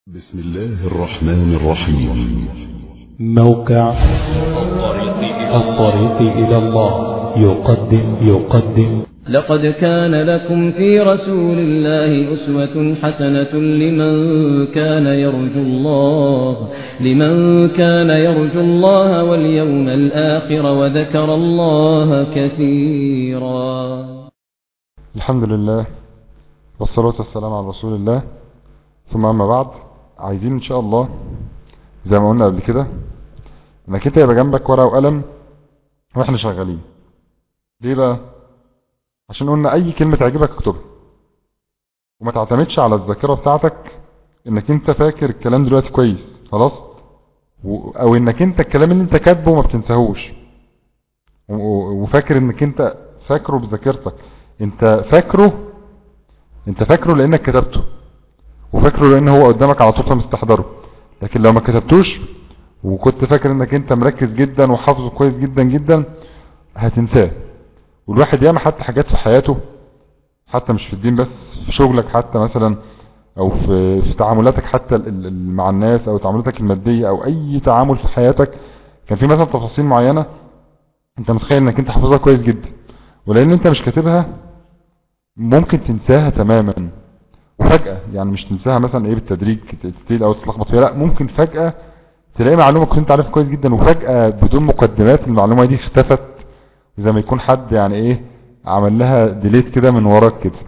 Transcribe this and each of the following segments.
بسم الله الرحمن الرحيم موقع الطريق إلى الله يقدم يقدم لقد كان لكم في رسول الله أسوة حسنة لمن كان يرجو الله لمن كان يرجو الله واليوم الآخر وذكر الله كثيرا الحمد لله والصلاة والسلام على رسول الله ثم أما بعد عايزين إن شاء الله زي ما قلنا قبل كده إنك أنت يبقى جنبك ورقة وقلم وإحنا شغالين ليه بقى؟ عشان قلنا أي كلمة تعجبك اكتبها وما تعتمدش على الذاكرة بتاعتك إنك أنت فاكر الكلام دلوقتي كويس خلاص و- أو إنك أنت الكلام اللي أنت كاتبه ما بتنساهوش و- و- وفاكر إنك أنت فاكره بذاكرتك أنت فاكره أنت فاكره لأنك كتبته وفاكره لان هو قدامك على طول فمستحضره لكن لو ما كتبتوش وكنت فاكر انك انت مركز جدا وحافظه كويس جدا جدا هتنساه والواحد ياما حتى حاجات في حياته حتى مش في الدين بس في شغلك حتى مثلا او في, في تعاملاتك حتى ال- ال- ال- مع الناس او تعاملاتك المادية او اي تعامل في حياتك كان في مثلا تفاصيل معينة انت متخيل انك انت حافظها كويس جدا ولان انت مش كاتبها ممكن تنساها تماما وفجأة يعني مش تنساها مثلا ايه بالتدريج تستيل او تتلخبط فيها لا ممكن فجأة تلاقي معلومة كنت انت عارفها كويس جدا وفجأة بدون مقدمات المعلومة دي اختفت زي ما يكون حد يعني ايه عمل لها ديليت كده من وراك كده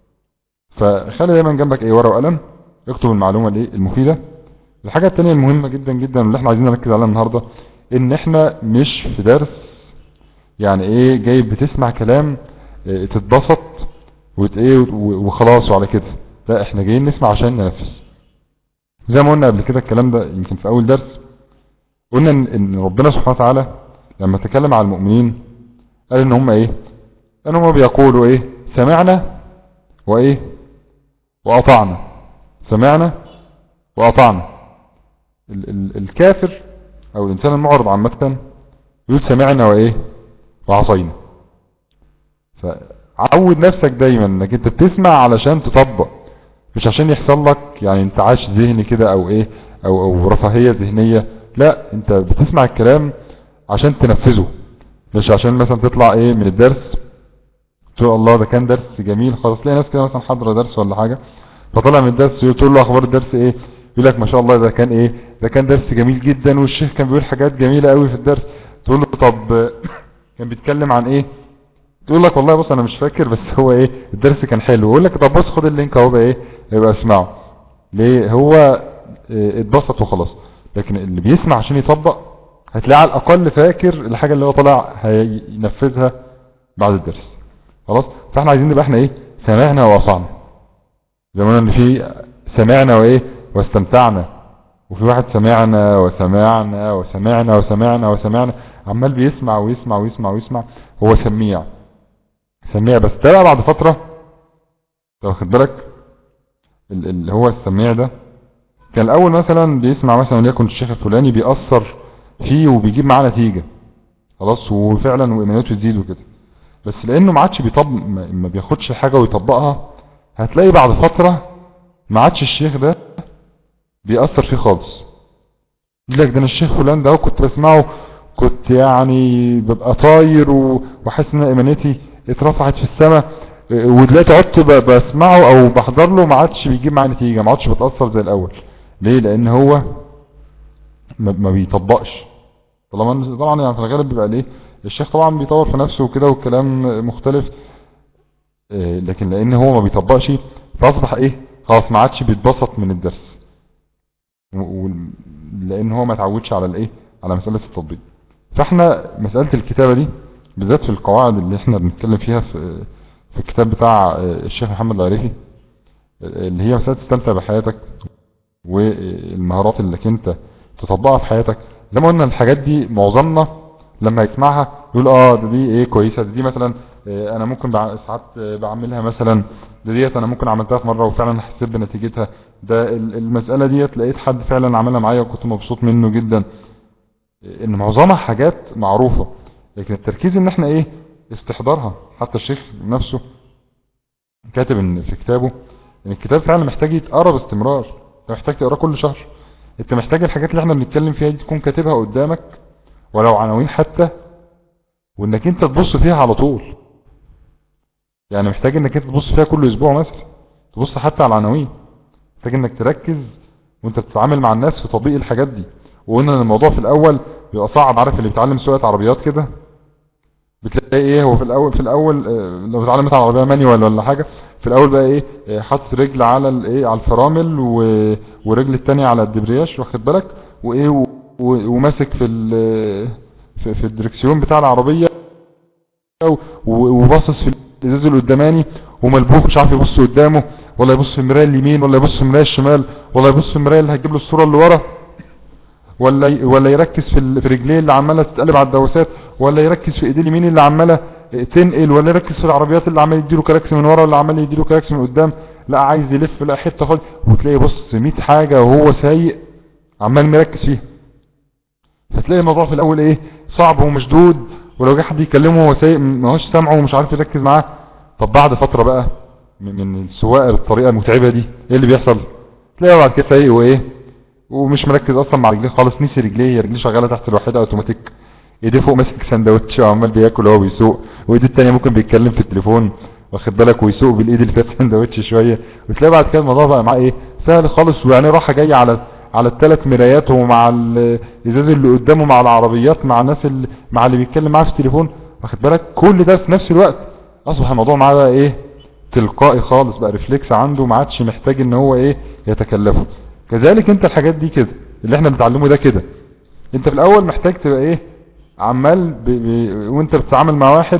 فخلي دايما جنبك ايه ورقة وقلم اكتب المعلومة الايه المفيدة الحاجة التانية المهمة جدا جدا واللي احنا عايزين نركز عليها النهاردة ان احنا مش في درس يعني ايه جاي بتسمع كلام اه تتبسط وت ايه و- وخلاص وعلى كده لا احنا جايين نسمع عشان ننفذ زي ما قلنا قبل كده الكلام ده يمكن في اول درس قلنا ان, إن ربنا سبحانه وتعالى لما تكلم على المؤمنين قال ان هم ايه ان هم بيقولوا ايه سمعنا وايه واطعنا سمعنا واطعنا ال ال الكافر او الانسان المعرض عامه يقول سمعنا وايه وعصينا فعود نفسك دايما انك انت بتسمع علشان تطبق مش عشان يحصل لك يعني انتعاش ذهني كده او ايه او, أو رفاهية ذهنية لا انت بتسمع الكلام عشان تنفذه مش عشان مثلا تطلع ايه من الدرس تقول الله ده كان درس جميل خلاص تلاقي ناس كده مثلا حاضره درس ولا حاجة فطلع من الدرس تقول له اخبار الدرس ايه يقول لك ما شاء الله ده كان ايه ده كان درس جميل جدا والشيخ كان بيقول حاجات جميلة قوي في الدرس تقول له طب كان بيتكلم عن ايه تقول لك والله بص انا مش فاكر بس هو ايه الدرس كان حلو يقول لك طب بص خد اللينك اهو بقى ايه يبقى اسمعه ليه هو اه اتبسط وخلاص لكن اللي بيسمع عشان يطبق هتلاقيه على الاقل فاكر الحاجة اللي هو طالع هينفذها بعد الدرس خلاص فاحنا عايزين نبقى احنا ايه سمعنا واطعنا زي ما قلنا ان في سمعنا وايه واستمتعنا وفي واحد سمعنا وسمعنا وسمعنا وسمعنا وسمعنا عمال بيسمع ويسمع ويسمع ويسمع هو سميع سميع بس ده بقى بعد فترة انت واخد بالك ال- اللي هو السميع ده كان الاول مثلا بيسمع مثلا وليكن الشيخ الفلاني بيأثر فيه وبيجيب معاه نتيجة خلاص وفعلا وايماناته تزيد وكده بس لانه ما عادش بيطبق ما ما بياخدش حاجة ويطبقها هتلاقي بعد فترة ما عادش الشيخ ده بيأثر فيه خالص يقول لك ده انا الشيخ فلان ده كنت بسمعه كنت يعني ببقى طاير و- وحاسس ان ايمانيتي اترفعت في السماء ودلوقتي عدت ب- بسمعه او بحضر له ما عادش بيجيب معاه نتيجه ما عادش بتاثر زي الاول ليه لان هو ما ما بيطبقش طالما طبعا يعني في الغالب بيبقى ليه الشيخ طبعا بيطور في نفسه وكده والكلام مختلف آه، لكن لان هو ما بيطبقش فاصبح ايه خلاص ما عادش بيتبسط من الدرس و- و- لان هو ما اتعودش على الايه على مساله التطبيق فاحنا مساله الكتابه دي بالذات في القواعد اللي احنا بنتكلم فيها في في الكتاب بتاع الشيخ محمد العريفي اللي هي مساله تستمتع بحياتك والمهارات اللي انت تطبقها في حياتك زي ما قلنا الحاجات دي معظمنا لما يسمعها يقول اه ده دي ايه كويسه ده دي مثلا آه، انا ممكن بع- ساعات آه، بعملها مثلا ده ديت انا ممكن عملتها في مره وفعلا حسيت بنتيجتها ده ال- المساله ديت لقيت حد فعلا عملها معايا وكنت مبسوط منه جدا ان معظمها حاجات معروفة لكن التركيز ان احنا ايه استحضارها حتى الشيخ نفسه كاتب ان في كتابه ان الكتاب فعلا محتاج يتقرا باستمرار انت محتاج تقراه كل شهر انت محتاج الحاجات اللي احنا بنتكلم فيها دي تكون كاتبها قدامك ولو عناوين حتى وانك انت تبص فيها على طول يعني محتاج انك انت تبص فيها كل اسبوع مثلا تبص حتى على العناوين محتاج انك تركز وانت بتتعامل مع الناس في تطبيق الحاجات دي وقلنا ان الموضوع في الاول بيبقى صعب عارف اللي بيتعلم سواقه عربيات كده بتلاقي ايه هو في الاول في الاول آه، لو بيتعلم مثلا عربيه مانيوال ولا حاجه في الاول بقى ايه آه، حاطط رجل على الايه على الفرامل و... ورجل التانية على الدبرياج واخد بالك وايه و... و... وماسك في ال... في, في الدركسيون بتاع العربيه و- وباصص في الازاز القداماني وملبوخ مش عارف يبص قدامه ولا يبص في المرايه اليمين ولا يبص في المرايه الشمال ولا يبص في المرايه اللي هتجيب له الصوره اللي ورا ولا ي- ولا يركز في ال- في رجليه اللي عماله تتقلب على الدواسات ولا يركز في ايديه اليمين اللي عماله تنقل ولا يركز في العربيات اللي عمال يديله كراكس من ورا ولا عمال يديله كراكس من قدام لا عايز يلف لا حته خالص وتلاقي بص 100 حاجه وهو سايق عمال مركز فيها فتلاقي الموضوع في الاول ايه صعب ومشدود ولو جه حد يكلمه وهو سايق ما هوش سامعه ومش عارف يركز معاه طب بعد فتره بقى من من السواقه بالطريقه المتعبه دي ايه اللي بيحصل تلاقيه بعد كده سايق وايه ومش مركز اصلا مع رجليه خالص نسي رجليه رجليه شغاله تحت الوحيده اوتوماتيك ايديه فوق ماسك سندوتش وعمال بياكل وهو بيسوق وايديه التانيه ممكن بيتكلم في التليفون واخد بالك ويسوق بالايد اللي فيها سندوتش شويه وتلاقي بعد كده الموضوع بقى معاه ايه سهل خالص ويعني راحه جايه على على الثلاث مرايات ومع الازاز اللي قدامه مع العربيات مع الناس اللي مع اللي بيتكلم معاه في التليفون واخد بالك كل ده في نفس الوقت اصبح الموضوع معاه بقى ايه تلقائي خالص بقى ريفلكس عنده ما عادش محتاج ان هو ايه يتكلفه كذلك انت الحاجات دي كده اللي احنا بنتعلمه ده كده انت في الاول محتاج تبقى ايه عمال ب... ب... وانت بتتعامل مع واحد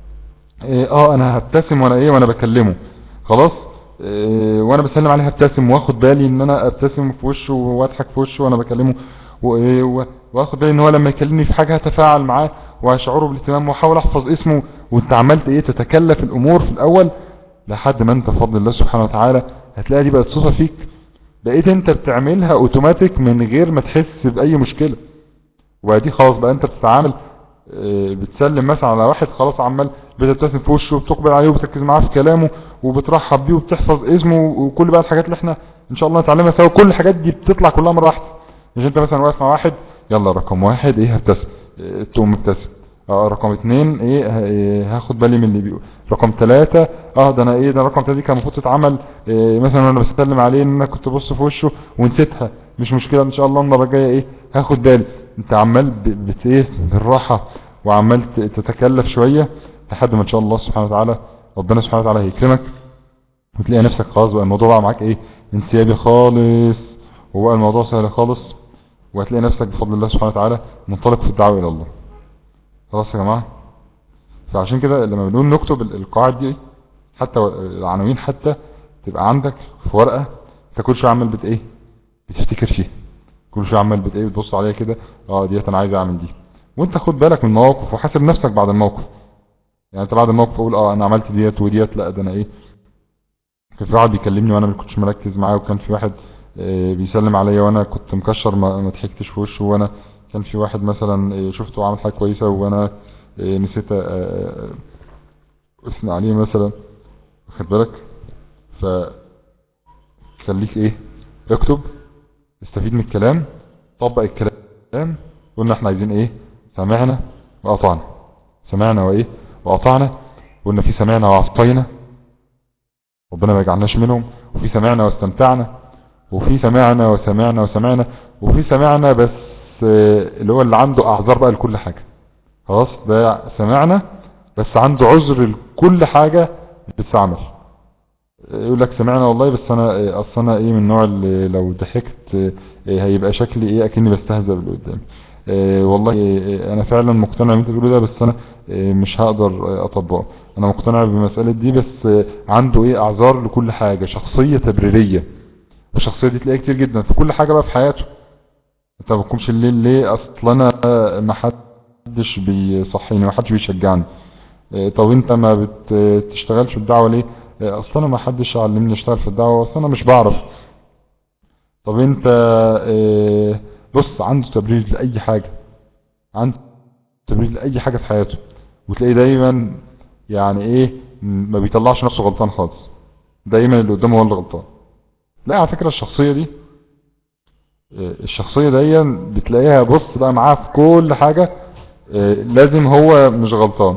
إيه اه انا هبتسم وانا ايه وانا بكلمه خلاص إيه وانا بسلم عليه هبتسم واخد بالي ان انا ابتسم في وشه واضحك في وشه وانا بكلمه وايه و- واخد بالي ان هو لما يكلمني في حاجه هتفاعل معاه وهشعره بالاهتمام واحاول احفظ اسمه وانت عملت ايه تتكلف الامور في الاول لحد ما انت بفضل الله سبحانه وتعالى هتلاقي دي بقت صفه فيك بقيت انت بتعملها اوتوماتيك من غير ما تحس باي مشكله ودي خلاص بقى انت بتتعامل اه، بتسلم مثلا على واحد خلاص عمال بتبتسم في وشه وبتقبل عليه وبتركز معاه في كلامه وبترحب بيه وبتحفظ اسمه وكل بقى الحاجات اللي احنا ان شاء الله نتعلمها سوا كل الحاجات دي بتطلع كلها مره واحده مش انت مثلا واقف مع واحد يلا رقم واحد ايه هبتسم اه، تقوم مبتسم اه رقم اتنين ايه ه- ايه، هاخد بالي من اللي بيقول رقم ثلاثة اه ده انا ايه ده رقم ثلاثة دي كان المفروض تتعمل إيه مثلا وانا بسلم عليه ان انا كنت ببص في وشه ونسيتها مش مشكلة ان شاء الله المرة الجاية ايه هاخد بالي انت عمال ب- بت ايه بالراحة وعمال ت- تتكلف شوية لحد ما ان شاء الله سبحانه وتعالى ربنا سبحانه وتعالى هيكرمك وتلاقي نفسك خلاص بقى الموضوع بقى معاك ايه انسيابي خالص وبقى الموضوع سهل خالص وهتلاقي نفسك بفضل الله سبحانه وتعالى منطلق في الدعوة الى الله خلاص يا جماعة فعشان كده لما بنقول نكتب ال- القواعد دي حتى العناوين حتى تبقى عندك في ورقة انت كل شوية عمال بت ايه بتفتكر فيها كل شوية عمال بت ايه بتبص عليها كده اه ديت انا عايز اعمل دي وانت خد بالك من المواقف وحاسب نفسك بعد الموقف يعني انت بعد الموقف اقول اه انا عملت ديت وديت لا ده انا ايه كان في واحد بيكلمني وانا ما كنتش مركز معاه وكان في واحد آه، بيسلم عليا وانا كنت مكشر ما ما ضحكتش في وشه وانا كان في واحد مثلا آه، شفته عامل حاجه كويسه وانا آه، نسيت آه، آه، اثني عليه مثلا واخد بالك ف خليك ايه اكتب استفيد من الكلام طبق الكلام قلنا احنا عايزين ايه سمعنا واطعنا سمعنا وايه واطعنا قلنا في سمعنا واعطينا ربنا ما يجعلناش منهم وفي سمعنا واستمتعنا وفي سمعنا وسمعنا وسمعنا وفي سمعنا بس آه، اللي هو اللي عنده اعذار بقى لكل حاجة خلاص ده سمعنا بس عنده عذر لكل حاجة بتستعمل يقول لك سمعنا والله بس انا آه، اصل انا ايه من النوع اللي لو ضحكت آه، آه، هيبقى شكلي ايه اكني بستهزأ باللي قدامي آه، والله آه، انا فعلا مقتنع باللي انت بتقوله ده بس انا آه، مش هقدر آه، اطبقه انا مقتنع بالمسألة دي بس آه، عنده ايه اعذار لكل حاجة شخصية تبريرية والشخصية دي تلاقيها كتير جدا في كل حاجة بقى في حياته انت ما بتقومش الليل ليه اصل انا ما حدش بيصحيني ما حدش بيشجعني اه، طب انت ما بتشتغلش في الدعوة ليه اه، اصل انا ما حدش علمني اشتغل في الدعوة اصل انا مش بعرف طب انت اه، بص عنده تبرير لأي حاجة عنده تبرير لأي حاجة في حياته وتلاقيه دايما يعني ايه م- ما بيطلعش نفسه غلطان خالص دايما اللي قدامه هو اللي غلطان لا على فكرة الشخصية دي آه، الشخصية دي بتلاقيها بص بقى معاه في كل حاجة آه، لازم هو مش غلطان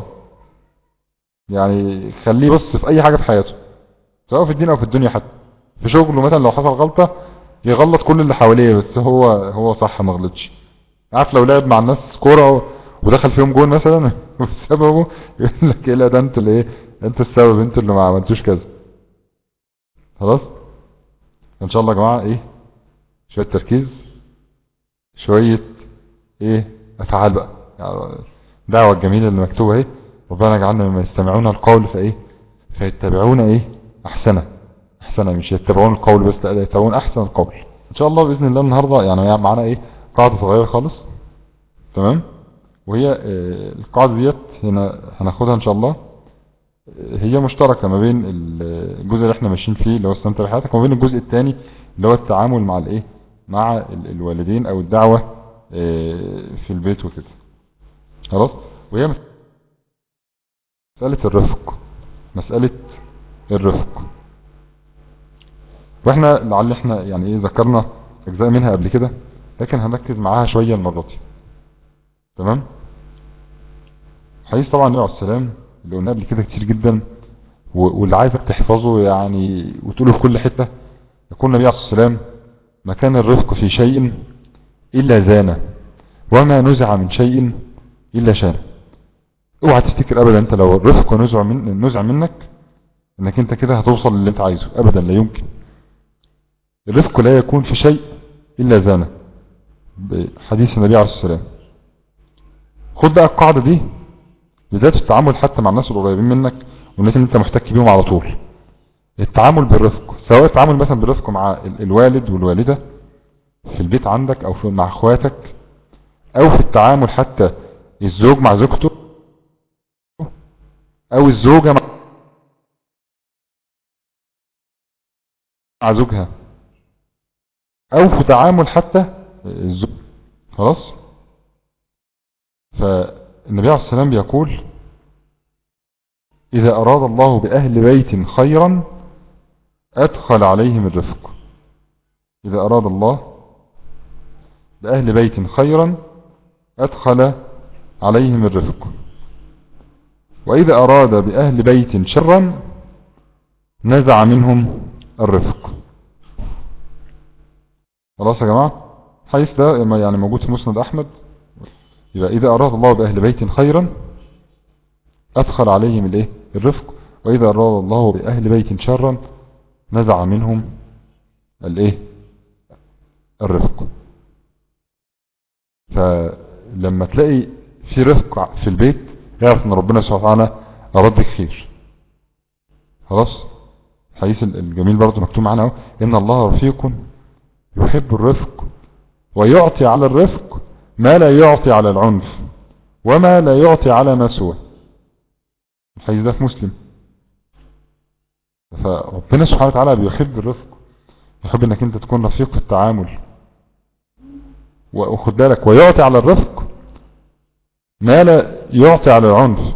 يعني خليه بص في اي حاجة في حياته سواء في الدين او في الدنيا حتى في شغله مثلا لو حصل غلطة يغلط كل اللي حواليه بس هو هو صح ما غلطش عارف لو لعب مع الناس كورة ودخل فيهم جون مثلا وسببه يقول لك ايه لا ده انت اللي ايه انت السبب انت اللي ما عملتوش كذا خلاص ان شاء الله يا جماعة ايه شوية تركيز شوية ايه افعال بقى يعني الدعوة الجميلة اللي مكتوبة ايه ربنا يجعلنا مما يستمعون القول فايه فيتبعون ايه احسنه احسنه مش يتبعون القول بس لا يتبعون احسن القول ان شاء الله باذن الله النهارده يعني معانا ايه قاعده صغيره خالص تمام وهي آه، القاعده ديت هنا هناخدها ان شاء الله آه، هي مشتركه ما بين الجزء اللي احنا ماشيين فيه اللي هو استمتع بحياتك وما بين الجزء الثاني اللي هو التعامل مع الايه مع ال- الوالدين او الدعوه آه، في البيت وكده خلاص وهي مسألة الرفق مسألة الرفق واحنا لعل احنا يعني ايه ذكرنا اجزاء منها قبل كده لكن هنركز معاها شوية المرة دي تمام حديث طبعا النبي عليه السلام اللي قلناه قبل كده كتير جدا و- واللي عايزك تحفظه يعني وتقوله في كل حتة يقول النبي عليه السلام ما كان الرفق في شيء إلا زانه وما نزع من شيء إلا شانه اوعى تفتكر ابدا انت لو الرفق نزع من نزع منك انك انت كده هتوصل للي انت عايزه ابدا لا يمكن الرفق لا يكون في شيء الا زانه بحديث النبي عليه السلام خد بقى القاعدة دي بالذات في التعامل حتى مع الناس القريبين منك والناس اللي انت محتك بيهم على طول التعامل بالرفق سواء التعامل مثلا بالرفق مع ال- الوالد والوالدة في البيت عندك او في مع اخواتك او في التعامل حتى الزوج مع زوجته او الزوجة مع مع زوجها او في تعامل حتى الزوج خلاص فالنبي عليه السلام بيقول اذا اراد الله باهل بيت خيرا ادخل عليهم الرفق اذا اراد الله باهل بيت خيرا ادخل عليهم الرفق وإذا أراد بأهل بيت شرا نزع منهم الرفق خلاص يا جماعة حيث ده يعني موجود في مسند أحمد يبقى إذا أراد الله بأهل بيت خيرا أدخل عليهم الإيه الرفق وإذا أراد الله بأهل بيت شرا نزع منهم الإيه الرفق فلما تلاقي في رفق في البيت اعرف ان ربنا سبحانه وتعالى اراد بك خير خلاص الحديث الجميل برضه مكتوب معانا اهو ان الله رفيق يحب الرفق ويعطي على الرفق ما لا يعطي على العنف وما لا يعطي على ما سوى الحديث ده في مسلم فربنا سبحانه وتعالى بيحب الرفق يحب انك انت تكون رفيق في التعامل وخد بالك ويعطي على الرفق ما لا يعطي على العنف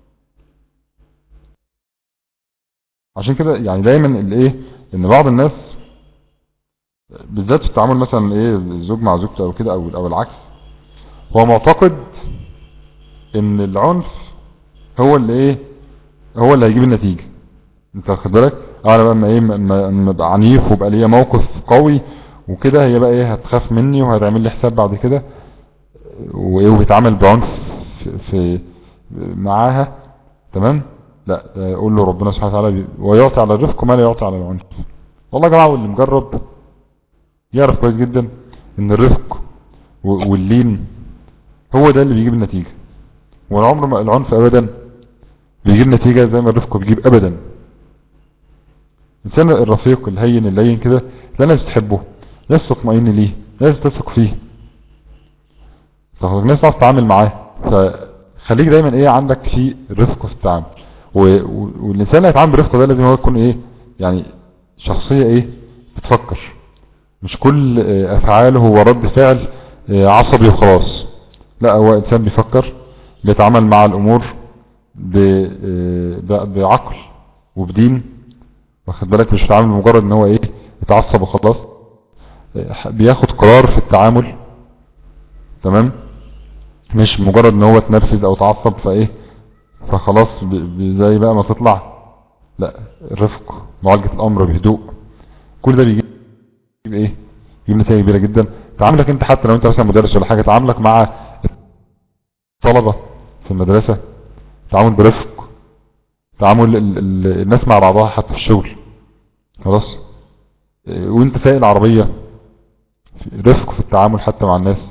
عشان كده يعني دايما الايه ان بعض الناس بالذات في التعامل مثلا ايه الزوج مع زوجته او كده او او العكس هو معتقد ان العنف هو اللي ايه هو اللي هيجيب النتيجة انت واخد بالك انا بقى اما ايه اما ابقى عنيف وبقى ليا موقف قوي وكده هي بقى ايه هتخاف مني وهتعمل لي حساب بعد كده وايه وبيتعامل بعنف في, في معاها تمام لا قول له ربنا سبحانه وتعالى ويعطي على الرفق ما لا يعطي على العنف والله يا جماعه واللي مجرب يعرف كويس جدا ان الرفق واللين هو ده اللي بيجيب النتيجة والعمر ما العنف ابدا بيجيب نتيجة زي ما الرفق بيجيب ابدا الانسان الرفيق الهين اللين كده لا ناس تحبه ناس تطمئن ليه ناس تثق فيه فالناس تعرف تتعامل معاه فخليك دايما ايه عندك في رفق في التعامل والانسان اللي هيتعامل برفق ده لازم هو يكون ايه يعني شخصية ايه بتفكر مش كل افعاله هو رد فعل عصبي وخلاص لا هو انسان بيفكر بيتعامل مع الامور بعقل وبدين واخد بالك مش بيتعامل مجرد ان هو ايه يتعصب وخلاص آه، بياخد قرار في التعامل تمام مش مجرد ان هو تنرفز او تعصب فايه فخلاص ب- ب- زي بقى ما تطلع لا الرفق معالجة الامر بهدوء كل ده بيجيب ايه يجيب نتائج كبيرة جدا تعاملك انت حتى لو انت مثلا مدرس ولا حاجة تعاملك مع الطلبة في المدرسة تعامل برفق تعامل ال ال الناس مع بعضها حتى في الشغل خلاص إيه، وانت سايق العربية في- رفق في التعامل حتى مع الناس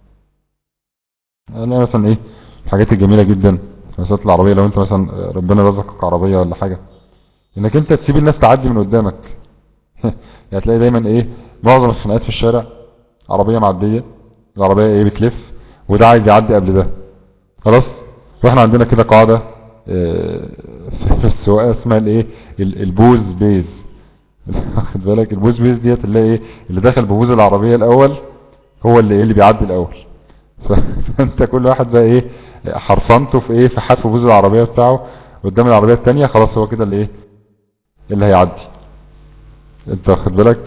انا مثلا ايه الحاجات الجميلة جدا في مسألة العربية لو انت مثلا ربنا رزقك عربية ولا حاجة انك انت تسيب الناس تعدي من قدامك يعني هتلاقي دايما ايه معظم الخناقات في الشارع عربية معدية العربية ايه بتلف وده عايز يعدي قبل ده خلاص واحنا عندنا كده قاعدة اه، في السواقة اسمها الايه ال- البوز بيز واخد بالك البوز بيز ديت اللي هي ايه اللي دخل ببوز العربية الاول هو اللي ايه اللي بيعدي الاول ف- فانت كل واحد بقى ايه حرصنته في ايه في حتف بوز العربية بتاعه قدام العربية التانية خلاص هو كده اللي ايه اللي هيعدي انت واخد بالك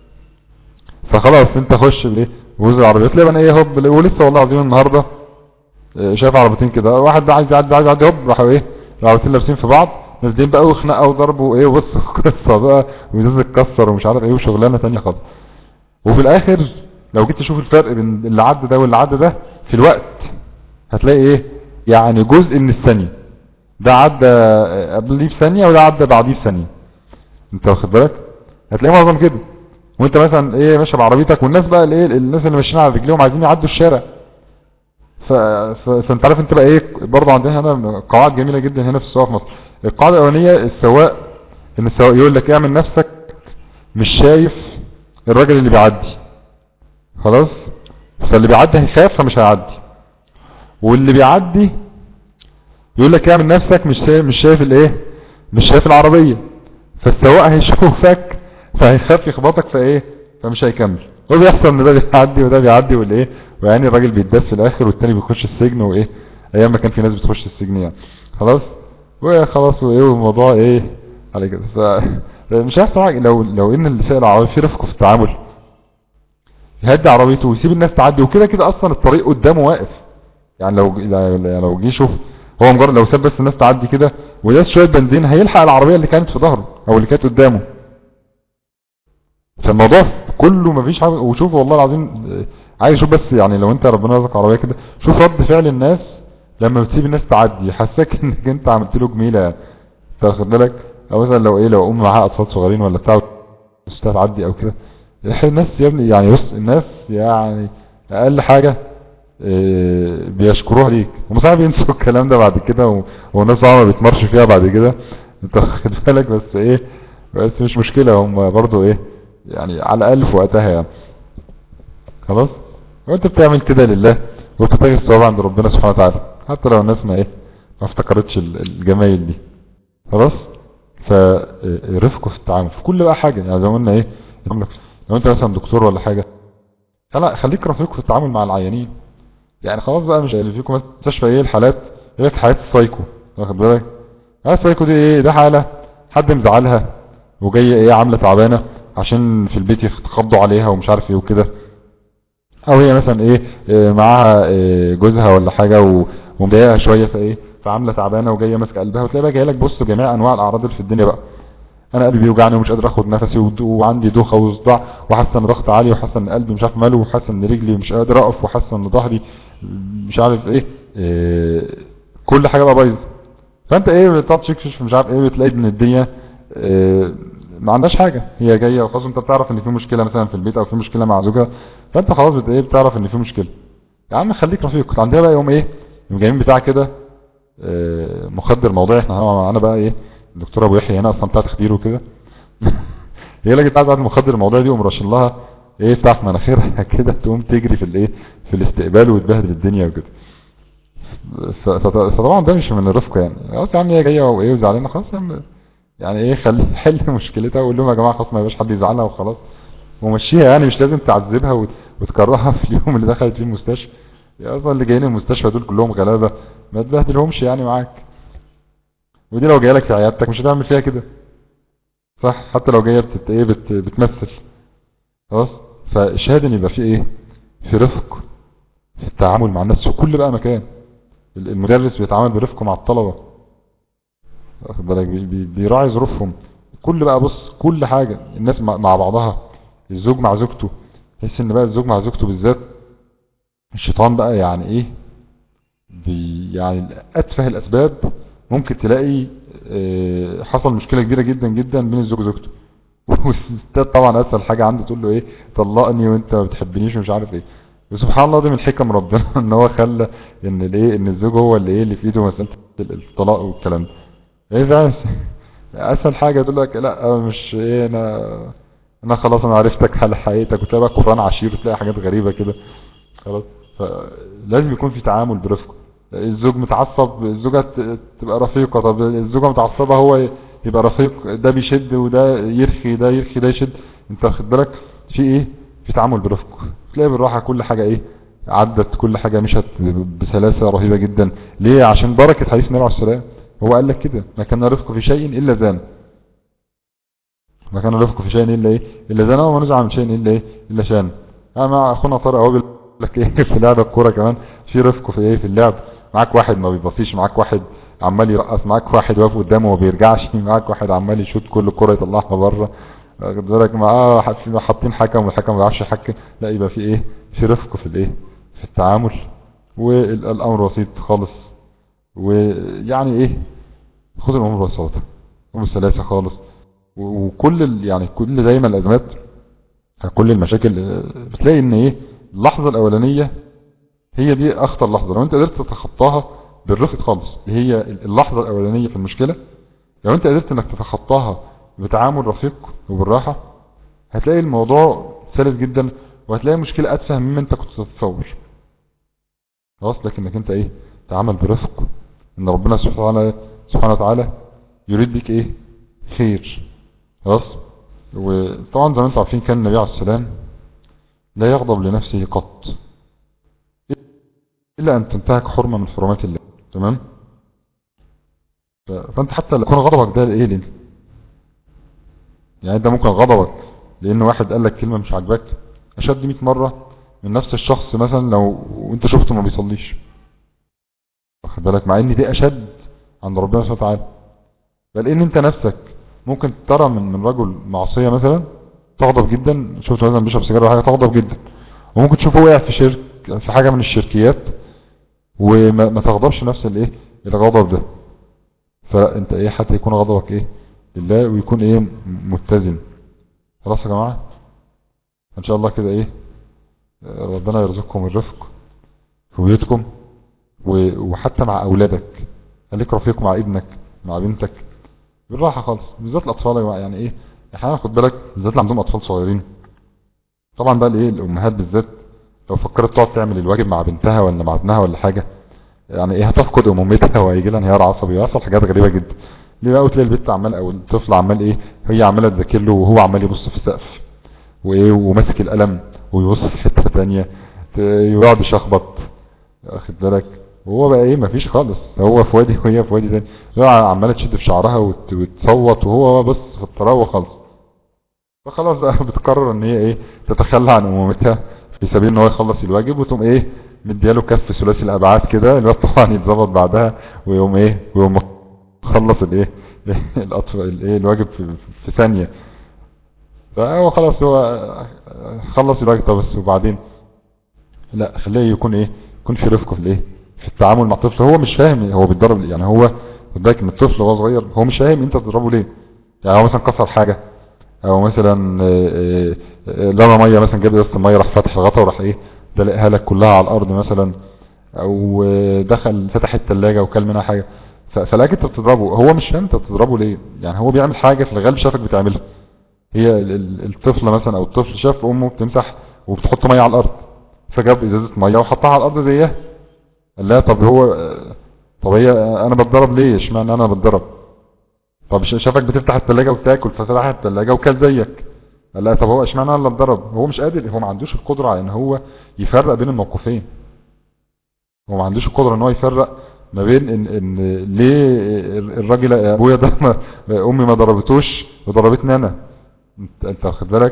فخلاص انت خش بايه بوز العربية تلاقي بقى ايه هوب ولسه والله العظيم النهارده اه، شايف عربيتين كده واحد ده عايز يعدي عايز يعدي هوب راحوا ايه العربيتين لابسين في بعض نازلين بقى وخناقه وضرب وايه وبص قصه بقى وازاز اتكسر ومش عارف ايه وشغلانه تانية خالص وفي الاخر لو جيت تشوف الفرق بين اللي عدى ده واللي عدى ده في الوقت هتلاقي ايه يعني جزء من الثانية ده عدى قبليه بثانية وده عدى بعديه بثانية انت واخد بالك هتلاقي معظم كده وانت مثلا ايه ماشي بعربيتك والناس بقى الايه الناس اللي ماشيين على رجليهم عايزين يعدوا الشارع ف... ف... فانت عارف انت بقى ايه برضه عندنا هنا قواعد جميلة جدا هنا في السواقه في مصر القاعدة الاولانية السواق ان السواق يقول لك اعمل نفسك مش شايف الراجل اللي بيعدي خلاص فاللي بيعدي هيخاف فمش هيعدي واللي بيعدي يقول لك اعمل نفسك مش شايف مش شايف الايه مش شايف العربية فالسواق هيشوفك فهيخاف يخبطك فايه فمش هيكمل وبيحصل ان ده بيعدي وده بيعدي والايه ويعني الراجل بيتدس في الاخر والتاني بيخش السجن وايه ايام ما كان في ناس بتخش السجن يعني خلاص وخلاص وايه والموضوع ايه على كده ف مش هيحصل حاجه لو لو ان اللي سائل العربيه في رفق في التعامل يهدي عربيته ويسيب الناس تعدي وكده كده اصلا الطريق قدامه واقف يعني لو يعني لو جه يشوف هو مجرد لو ساب بس الناس تعدي كده وداس شويه بنزين هيلحق العربيه اللي كانت في ظهره او اللي كانت قدامه فالموضوع كله مفيش حاجه وشوف والله العظيم آه، عايز اشوف بس يعني لو انت ربنا رزقك عربيه كده شوف رد فعل الناس لما بتسيب الناس تعدي يحسسك انك انت عملت له جميله يعني انت واخد بالك او مثلا لو ايه لو ام معاها اطفال صغيرين ولا بتاع تستاهل تعدي او كده الناس يا ابني يعني بص الناس يعني اقل حاجه آه، بيشكروها ليك هم صعب ينسوا الكلام ده بعد كده و- والناس طبعا ما بيتمرش فيها بعد كده انت واخد بالك بس ايه بس مش مشكلة هم برضو ايه يعني على الاقل في وقتها يعني خلاص وانت بتعمل كده لله وبتتاجر الثواب عند ربنا سبحانه وتعالى حتى لو الناس ما ايه ما افتكرتش ال- الجمايل دي خلاص فرفقه في التعامل في كل بقى حاجة يعني زي ما قلنا ايه لو انت مثلا دكتور ولا حاجة لا خليك رفيق في التعامل مع العيانين يعني خلاص بقى مش اللي فيكم مستشفى ايه الحالات يقول لك حالات السايكو واخد بالك حالات السايكو دي ايه ده حالة حد مزعلها وجاية ايه عاملة تعبانة عشان في البيت يتخبضوا عليها ومش عارف ايه وكده او هي مثلا ايه, إيه معاها إيه جوزها ولا حاجة و- ومضايقها شوية فايه فعاملة تعبانة وجاية ماسكة قلبها وتلاقي بقى جاي لك بص جميع انواع الاعراض اللي في الدنيا بقى انا قلبي بيوجعني ومش قادر اخد نفسي ود- وعندي دوخه وصداع وحاسه ان ضغط عالي وحاسه ان قلبي مش عارف ماله وحاسه ان رجلي مش قادر اقف وحاسه ان ظهري مش عارف ايه, إيه كل حاجه بقى بايظه فانت ايه بتقعد تكشف مش عارف ايه بتلاقي ان الدنيا إيه ما عندهاش حاجه هي جايه وخلاص انت بتعرف ان في مشكله مثلا في البيت او في مشكله مع زوجها فانت خلاص بت ايه بتعرف ان في مشكله يا عم خليك رفيق عندنا بقى يوم ايه يوم جايين بتاع كده إيه مخدر موضوعي احنا معانا بقى ايه الدكتور ابو يحيى هنا اصلا بتاع تخدير وكده هي لقيت قاعده بعد المخدر الموضوع دي ومرشن لها ايه بتاع في مناخيرها كده تقوم تجري في الايه في الاستقبال وتبهدل الدنيا وكده ف- فط- فطبعا ده مش من الرفق يعني خلاص يا عم هي جايه وايه وزعلانه خلاص يا عم يعني ايه خلي حل مشكلتها وقول لهم يا جماعه خلاص ما يبقاش حد يزعلها وخلاص ومشيها يعني مش لازم تعذبها وت- وتكرهها في اليوم اللي دخلت فيه المستشفى يا اصلا اللي جايين المستشفى دول كلهم غلابه ما تبهدلهمش يعني معاك ودي لو جايه لك في عيادتك مش هتعمل فيها كده صح حتى لو جايه بتت... ايه بت... بتمثل خلاص فالشاهد ان يبقى في ايه في رفق في التعامل مع الناس في كل بقى مكان المدرس بيتعامل برفق مع الطلبة واخد بالك بي- بي- بيراعي ظروفهم كل بقى بص كل حاجة الناس مع مع بعضها الزوج مع زوجته تحس ان بقى الزوج مع زوجته بالذات الشيطان بقى يعني ايه بي يعني اتفه الاسباب ممكن تلاقي آه، حصل مشكلة كبيرة جدا جدا بين الزوج وزوجته والستات طبعا اسهل حاجة عنده تقول له ايه طلقني وانت ما بتحبنيش ومش عارف ايه وسبحان الله دي من حكم ربنا ان هو خلى ان الايه ان الزوج هو اللي ايه اللي في ايده مسألة الطلاق والكلام ده ايه ده اسهل حاجة تقول لك لا مش ايه انا انا خلاص انا عرفتك حال حقيقتك وتلاقي بقى قرآن عشير وتلاقي حاجات غريبة كده خلاص فلازم يكون في تعامل برفق الزوج متعصب الزوجة ت- تبقى رفيقة طب الزوجة متعصبة هو يبقى رفيق ده بيشد وده يرخي ده يرخي ده يشد انت واخد بالك في ايه في تعامل برفق تلاقي بالراحة كل حاجة ايه عدت كل حاجة مشت بسلاسة رهيبة جدا ليه عشان بركة حديث النبي عليه السلام هو قال لك كده ما كان رفق في شيء الا زان ما كان رفق في شيء الا ايه الا زان وما نزع من شيء الا ايه الا شان انا اخونا طارق اهو بيقول لك ايه في لعب الكوره كمان في رفق في ايه في اللعب معاك واحد ما بيبصيش معاك واحد عمال يرقص معاك واحد واقف قدامه وما بيرجعش معاك واحد عمال يشوط كل كرة يطلعها بره واخد بالك معاه حاطين- حاطين حكم والحكم ما بيعرفش يحكم لا يبقى في ايه في رفق في الايه في التعامل والامر بسيط خالص ويعني ايه خد الامور ببساطه امور سلاسه خالص و- وكل ال- يعني كل دايما الازمات كل المشاكل آه، بتلاقي ان ايه اللحظه الاولانيه هي دي اخطر لحظه لو انت قدرت تتخطاها بالرفق خالص اللي هي اللحظه الاولانيه في المشكله لو انت قدرت انك تتخطاها بتعامل رفيق وبالراحه هتلاقي الموضوع سلس جدا وهتلاقي المشكله اتفه مما انت كنت تتصور خلاص لكنك انت ايه تعامل برفق ان ربنا سبحانه وتعالى سبحانه وتعالى يريد بك ايه خير خلاص وطبعا زي ما انتم عارفين كان النبي عليه السلام لا يغضب لنفسه قط الا ان تنتهك حرمة من حرمات الله تمام ف- فانت حتى لو يكون غضبك ده لايه ليه يعني انت ممكن غضبك لان واحد قال لك كلمة مش عاجباك اشد 100 مرة من نفس الشخص مثلا لو انت شفته ما بيصليش واخد بالك مع ان دي اشد عند ربنا سبحانه وتعالى بل ان انت نفسك ممكن ترى من من رجل معصية مثلا تغضب جدا شفت مثلا بيشرب سيجاره ولا حاجه تغضب جدا وممكن تشوفه وقع في شرك في حاجه من الشركيات وما ما تغضبش نفس الايه الغضب ده فانت ايه حتى يكون غضبك ايه لله ويكون ايه م- متزن خلاص يا جماعه ان شاء الله كده ايه آه، ربنا يرزقكم الرفق في بيوتكم و- وحتى مع اولادك خليك رفيق مع ابنك مع بنتك بالراحه خالص بالذات الاطفال يا جماعه يعني ايه احيانا خد بالك بالذات اللي عندهم اطفال صغيرين طبعا بقى الايه الامهات بالذات لو فكرت تقعد تعمل الواجب مع بنتها ولا مع ابنها ولا حاجه يعني ايه هتفقد امومتها وهيجي لها انهيار عصبي ويحصل حاجات غريبه جدا ليه بقى وتلاقي البنت عمال او الطفل عمال ايه هي عماله تذاكر له وهو عمال يبص في السقف وايه وماسك القلم ويبص في حته ثانيه ت- يقعد يشخبط واخد بالك وهو بقى ايه مفيش خالص هو في وادي وهي في وادي تاني هي عماله تشد في شعرها وت- وتصوت وهو بص في الطراوه خالص فخلاص بقى بتقرر ان هي ايه تتخلى عن امومتها في سبيل ان هو يخلص الواجب وتقوم ايه مدياله كف ثلاثي الابعاد كده الواد طبعا يتظبط بعدها ويقوم ايه ويقوم خلص الايه الاطفال الايه الواجب في, في ثانيه فهو خلاص هو خلص الواجب طب بس وبعدين لا خليه يكون ايه يكون في رفق في الايه في التعامل مع الطفل هو مش فاهم هو بيتضرب ليه. يعني هو خد بالك ان الطفل وهو صغير هو مش فاهم انت بتضربه ليه يعني هو مثلا كسر حاجه او مثلا آه، آه، لما ميه مثلا جاب ازازه الميه راح فتح الغطا وراح ايه دلقها لك كلها على الارض مثلا او آه، دخل فتح الثلاجه وكل منها حاجه ف- فلاقي انت بتضربه هو مش فاهم انت بتضربه ليه يعني هو بيعمل حاجه في الغالب شافك بتعملها هي ال- ال- الطفل مثلا او الطفل شاف امه بتمسح وبتحط ميه على الارض فجاب ازازه ميه وحطها على الارض زيها قال لها طب هو آه، طب هي آه، انا بتضرب ليه اشمعنى انا بتضرب طب ش- شافك بتفتح الثلاجه وتاكل ففتح الثلاجه وكل زيك قال لا طب هو اشمعنى انا اللي اتضرب هو مش قادر هو ما عندوش القدره على ان هو يفرق بين الموقفين هو ما عندوش القدره ان هو يفرق ما بين ان, إن ليه الراجل ابويا ده ما امي ما ضربتوش وضربتني انا انت انت واخد بالك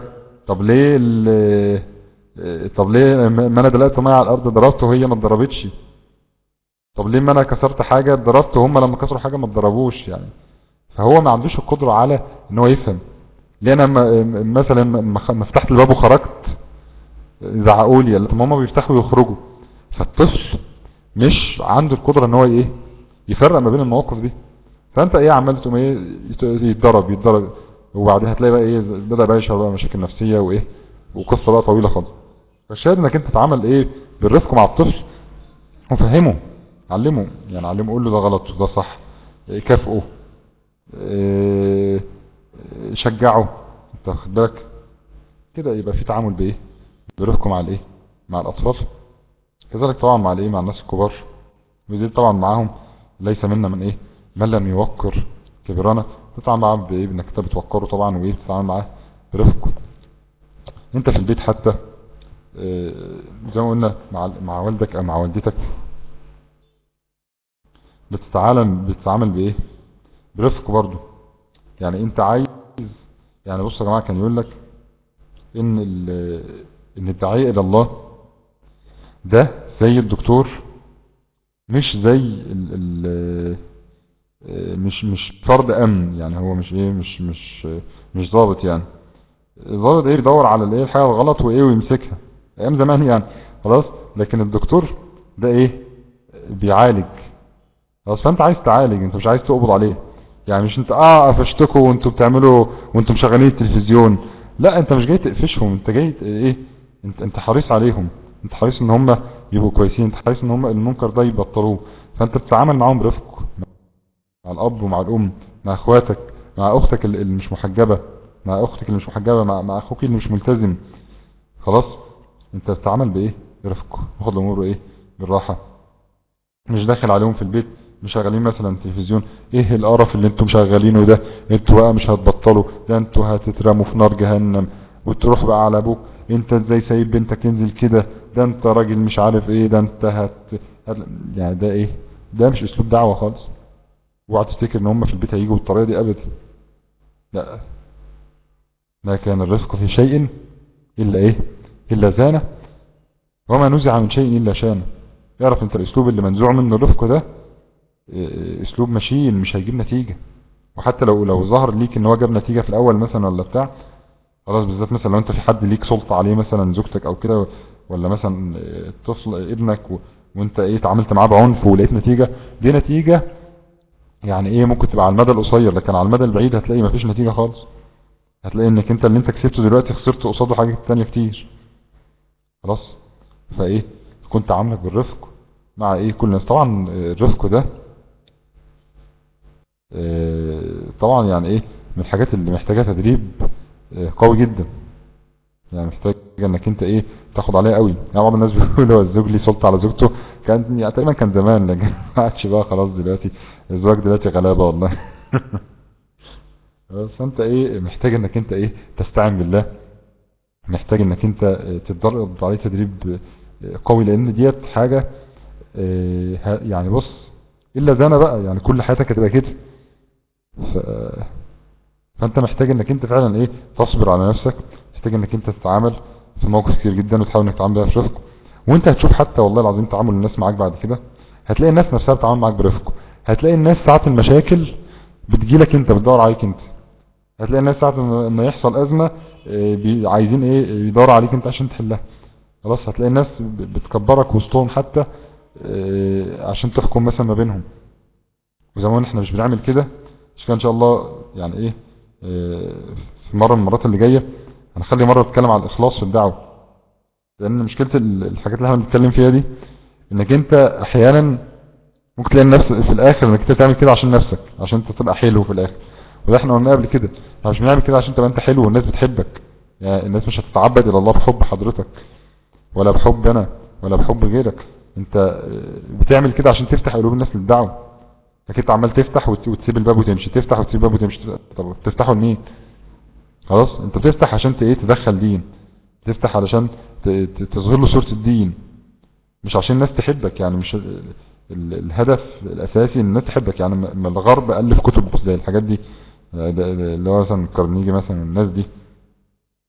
طب ليه ال- آه، طب ليه ما انا دلقت ميه على الارض ضربته وهي ما اتضربتش طب ليه ما انا كسرت حاجة ضربت وهم لما كسروا حاجة ما اتضربوش يعني فهو ما عندوش القدرة على ان هو يفهم ليه انا م- مثلا لما خ- ما فتحت الباب وخرجت زعقوا لي طب ما هم بيفتحوا ويخرجوا فالطفل مش عنده القدرة ان هو ايه يفرق ما بين المواقف دي فانت ايه عمال تقوم ايه يت- يتضرب يتضرب وبعدين هتلاقي بقى ايه بدأ بقى يشعر بقى مشاكل نفسية وايه وقصة بقى طويلة خالص فالشاهد انك انت تتعامل ايه بالرفق مع الطفل وفهمه علمه يعني علمه قول له ده غلط وده صح إيه، كافئه إيه، إيه، شجعه انت واخد بالك كده يبقى في تعامل بايه برفق مع الايه مع الاطفال كذلك طبعا مع الايه مع الناس الكبار ودي طبعا معاهم ليس منا من ايه من لم يوقر كبرنا تتعامل معاه بايه بانك انت بتوقره طبعا وايه تتعامل معاه برفق انت في البيت حتى آه، زي ما قلنا مع مع والدك او مع والدتك بتتعامل بتتعامل بايه برفق برضو يعني انت عايز يعني بص يا جماعه كان يقول لك ان ال- ان الداعيه الى الله ده زي الدكتور مش زي ال ال آه، مش مش فرد امن يعني هو مش ايه مش مش مش ضابط يعني الضابط ايه يدور على الايه الحاجه الغلط وايه ويمسكها ايام زمان يعني خلاص لكن الدكتور ده ايه بيعالج خلاص فانت عايز تعالج انت مش عايز تقبض عليه يعني مش انت اه قفشتكوا وانتوا بتعملوا وانتوا مشغلين التلفزيون لا انت مش جاي تقفشهم انت جاي ت- ايه انت انت حريص عليهم انت حريص ان هم يبقوا كويسين انت حريص ان هم المنكر ده يبطلوه فانت بتتعامل معاهم برفق مع الاب ومع الام مع اخواتك مع اختك اللي اللي مش محجبة مع اختك اللي مش محجبة مع, مع اخوك اللي مش ملتزم خلاص انت بتتعامل بايه برفق واخد الامور ايه بالراحة مش داخل عليهم في البيت مشغلين مثلا تلفزيون ايه القرف اللي انتم مشغلينه ده انتوا بقى مش هتبطلوا ده انتوا هتترموا في نار جهنم وتروح بقى على ابوك انت ازاي سايب بنتك تنزل كده ده انت راجل مش عارف ايه ده انت هت... هت... يعني ده ايه ده مش اسلوب دعوة خالص اوعى تفتكر ان هم في البيت هيجوا بالطريقة دي ابدا لا ما كان الرزق في شيء الا ايه الا زانه وما نزع من شيء الا شانه اعرف انت الاسلوب اللي منزوع منه الرفق ده اه، اسلوب ماشين مش هيجيب نتيجة وحتى لو لو ظهر ليك ان هو جاب نتيجة في الاول مثلا ولا بتاع خلاص بالذات مثلا لو انت في حد ليك سلطة عليه مثلا زوجتك او كده ولا مثلا اه، الطفل ابنك و... وانت ايه اتعاملت معاه بعنف ولقيت نتيجة دي نتيجة يعني ايه ممكن تبقى على المدى القصير لكن على المدى البعيد هتلاقي مفيش نتيجة خالص هتلاقي انك انت اللي انت كسبته دلوقتي خسرت قصاده حاجات تانية كتير خلاص فايه كنت عاملك بالرفق مع ايه كل الناس طبعا آه، الرفق ده آه، طبعا يعني ايه من الحاجات اللي محتاجة تدريب آه، قوي جدا يعني محتاج انك انت ايه تاخد عليها قوي يعني بعض الناس بيقولوا هو الزوج ليه سلطة على زوجته كان يعني تقريبا كان زمان لكن ما عادش بقى خلاص دلوقتي الزواج دلوقتي غلابة والله بس انت ايه محتاج انك انت ايه تستعين بالله محتاج انك انت اه، تتدرب عليه تدريب اه، قوي لان ديت حاجة اه، ه- يعني بص الا زنا بقى يعني كل حياتك هتبقى كده ف... فانت محتاج انك انت فعلا ايه تصبر على نفسك محتاج انك انت تتعامل في مواقف كتير جدا وتحاول انك تتعامل بيها في رفق وانت هتشوف حتى والله العظيم تعامل الناس معاك بعد كده هتلاقي الناس نفسها بتتعامل معاك برفق هتلاقي الناس ساعة المشاكل بتجيلك انت بتدور عليك انت هتلاقي الناس ساعة ما ما يحصل ازمة اه، بي- عايزين ايه يدوروا عليك انت عشان تحلها خلاص هتلاقي الناس ب- بتكبرك وسطهم حتى اه، عشان تحكم مثلا ما بينهم وزي ما قلنا احنا مش بنعمل كده مش كده ان شاء الله يعني ايه اه، في مرة من المرات اللي جاية هنخلي مرة نتكلم على الاخلاص في الدعوة لان مشكلة ال- الحاجات اللي احنا بنتكلم فيها دي انك انت احيانا ممكن تلاقي النفس في الاخر انك انت تعمل كده عشان نفسك عشان انت تبقى حلو في الاخر وده احنا قلنا قبل كده احنا مش بنعمل كده عشان تبقى انت حلو والناس بتحبك يعني الناس مش هتتعبد الى الله بحب حضرتك ولا بحب انا ولا بحب غيرك انت اه، بتعمل كده عشان تفتح قلوب الناس للدعوة لكن انت عمال تفتح وت- وتسيب الباب وتمشي تفتح وتسيب الباب وتمشي طب تفتحه لمين خلاص انت بتفتح عشان ت- ايه تدخل دين تفتح علشان ت- ت- تظهر له صورة الدين مش عشان الناس تحبك يعني مش ال- ال- الهدف الاساسي ان الناس تحبك يعني م- ما الغرب الف كتب زي الحاجات دي ده- ده- اللي هو مثلا كارنيجي مثلا الناس دي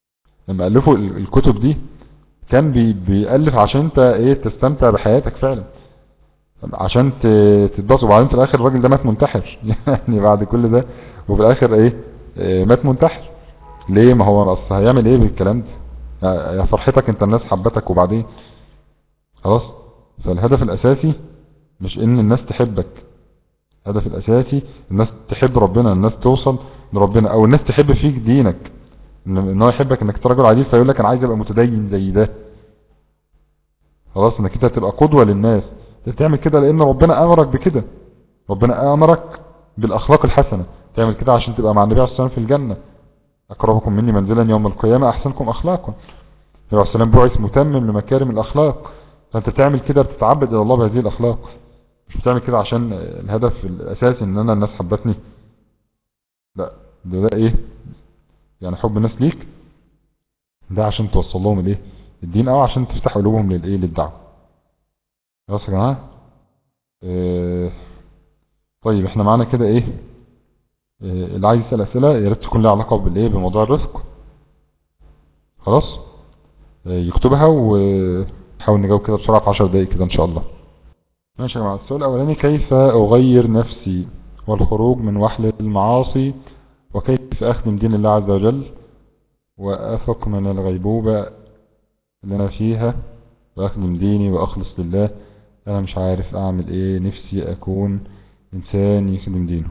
لما الفوا ال- الكتب دي كان بي بيألف عشان انت ايه تستمتع بحياتك فعلا عشان ت- تتبسط وبعدين في الاخر الراجل ده مات منتحر يعني بعد كل ده وفي الاخر ايه آه، مات منتحر ليه ما هو اصل هيعمل ايه بالكلام ده يا- يا فرحتك انت الناس حبتك وبعدين خلاص فالهدف الاساسي مش ان الناس تحبك الهدف الاساسي الناس تحب ربنا الناس توصل لربنا او الناس تحب فيك دينك ان إن هو يحبك انك انت راجل عديد فيقول لك انا عايز ابقى متدين زي ده خلاص انك انت تبقى قدوة للناس انت تعمل كده لان ربنا امرك بكده ربنا امرك بالاخلاق الحسنة تعمل كده عشان تبقى مع النبي عليه الصلاة والسلام في الجنة اقربكم مني منزلا يوم القيامة احسنكم اخلاقا النبي عليه الصلاة والسلام بعث متمم لمكارم الاخلاق فانت تعمل كده بتتعبد الى الله بهذه الاخلاق مش بتعمل كده عشان الهدف الاساسي ان انا الناس حبتني لا ده, ده ايه يعني حب الناس ليك ده عشان توصل لهم الايه الدين او عشان تفتح قلوبهم للايه للدعوه خلاص يا جماعه اه طيب احنا معانا كده ايه اه اللي عايز يسال اسئله يا ريت تكون لها علاقه بالايه بموضوع الرزق خلاص اه يكتبها ونحاول نجاوب كده بسرعه في 10 دقايق كده ان شاء الله ماشي يا جماعه السؤال الاولاني كيف اغير نفسي والخروج من وحل المعاصي وكيف اخدم دين الله عز وجل وافق من الغيبوبة اللي انا فيها واخدم ديني واخلص لله انا مش عارف اعمل ايه نفسي اكون انسان يخدم دينه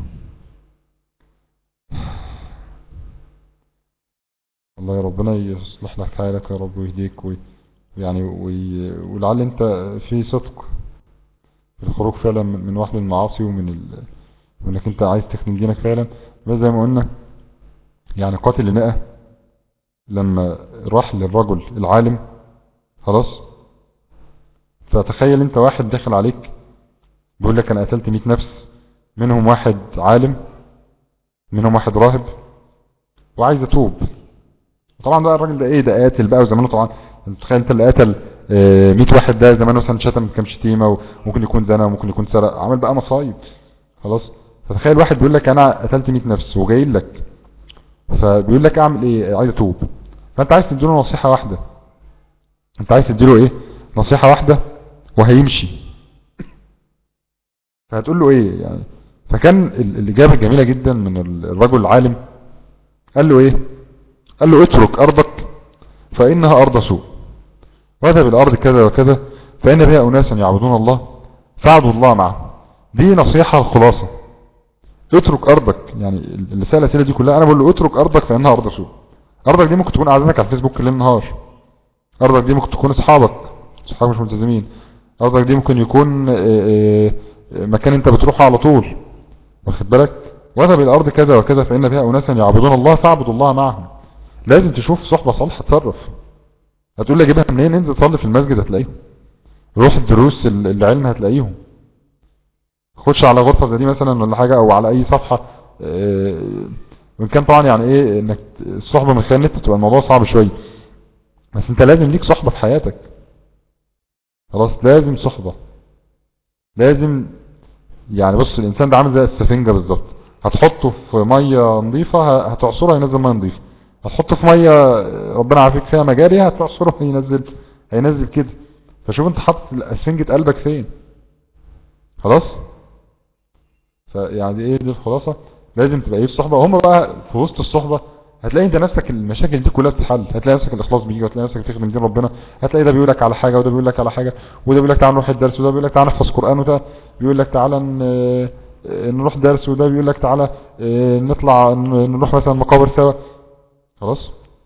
الله يا ربنا يصلح لك حالك يا رب ويهديك وي يعني وي ولعل انت في صدق في الخروج فعلا من من وحل المعاصي ومن ال... وانك انت عايز تخدم دينك فعلا بس زي ما قلنا يعني قاتل المئة لما راح للرجل العالم خلاص فتخيل انت واحد داخل عليك بيقول لك انا قتلت 100 نفس منهم واحد عالم منهم واحد راهب وعايز اتوب طبعا بقى الراجل ده ايه ده قاتل بقى وزمانه طبعا انت تخيل انت اللي قتل آه، 100 واحد ده زمانه مثلا شتم كام شتيمه وممكن يكون زنا وممكن يكون سرق عمل بقى مصايب خلاص فتخيل واحد بيقول لك انا قتلت 100 نفس وجاي لك فبيقول لك اعمل ايه عايز اتوب فانت عايز تديله نصيحة واحدة انت عايز تديله ايه نصيحة واحدة وهيمشي فهتقول له ايه يعني فكان ال- الاجابة الجميلة جدا من ال- الرجل العالم قال له ايه قال له اترك ارضك فانها ارض سوء واذهب الارض كذا وكذا فان بها اناسا يعبدون الله فاعبدوا الله معهم دي نصيحة الخلاصة اترك ارضك يعني اللي سأل الاسئله دي كلها انا بقول له اترك ارضك فانها ارض سوء ارضك دي ممكن تكون اعزانك على الفيسبوك ليل نهار ارضك دي ممكن تكون اصحابك اصحابك مش ملتزمين ارضك دي ممكن يكون آه، آه، آه، مكان انت بتروحه على طول واخد بالك واذهب الى الارض كذا وكذا فان بها اناسا يعبدون الله فاعبدوا الله معهم لازم تشوف صحبه صالحه تصرف هتقول لي اجيبها منين انزل صلي في المسجد هتلاقيهم روح الدروس ال- العلم هتلاقيهم خش على غرفة زي دي مثلا ولا حاجة او على اي صفحة آه، وان كان طبعا يعني ايه انك الصحبة من خلال النت تبقى الموضوع صعب شوية بس انت لازم ليك صحبة في حياتك خلاص لازم صحبة لازم يعني بص الانسان ده عامل زي السفنجة بالظبط هتحطه في مية نظيفة ه- هتعصرها ينزل مية نظيفة هتحطه في مية ربنا عافيك فيها مجاري هتعصره هينزل هينزل كده فشوف انت حاطط اسفنجة قلبك فين خلاص فيعني ايه دي الخلاصة لازم تبقى ايه الصحبة وهم بقى في وسط الصحبة هتلاقي انت نفسك المشاكل دي كلها بتتحل هتلاقي نفسك الاخلاص بيجي وهتلاقي نفسك بتخدم دين ربنا هتلاقي ده بيقول لك على حاجة وده بيقول لك على حاجة وده بيقول لك تعالى نروح الدرس وده بيقول لك تعالى نحفظ قرآن وده بيقول لك تعالى ن- اه نروح درس وده بيقول لك تعالى اه نطلع ن- نروح مثلا مقابر سوا خلاص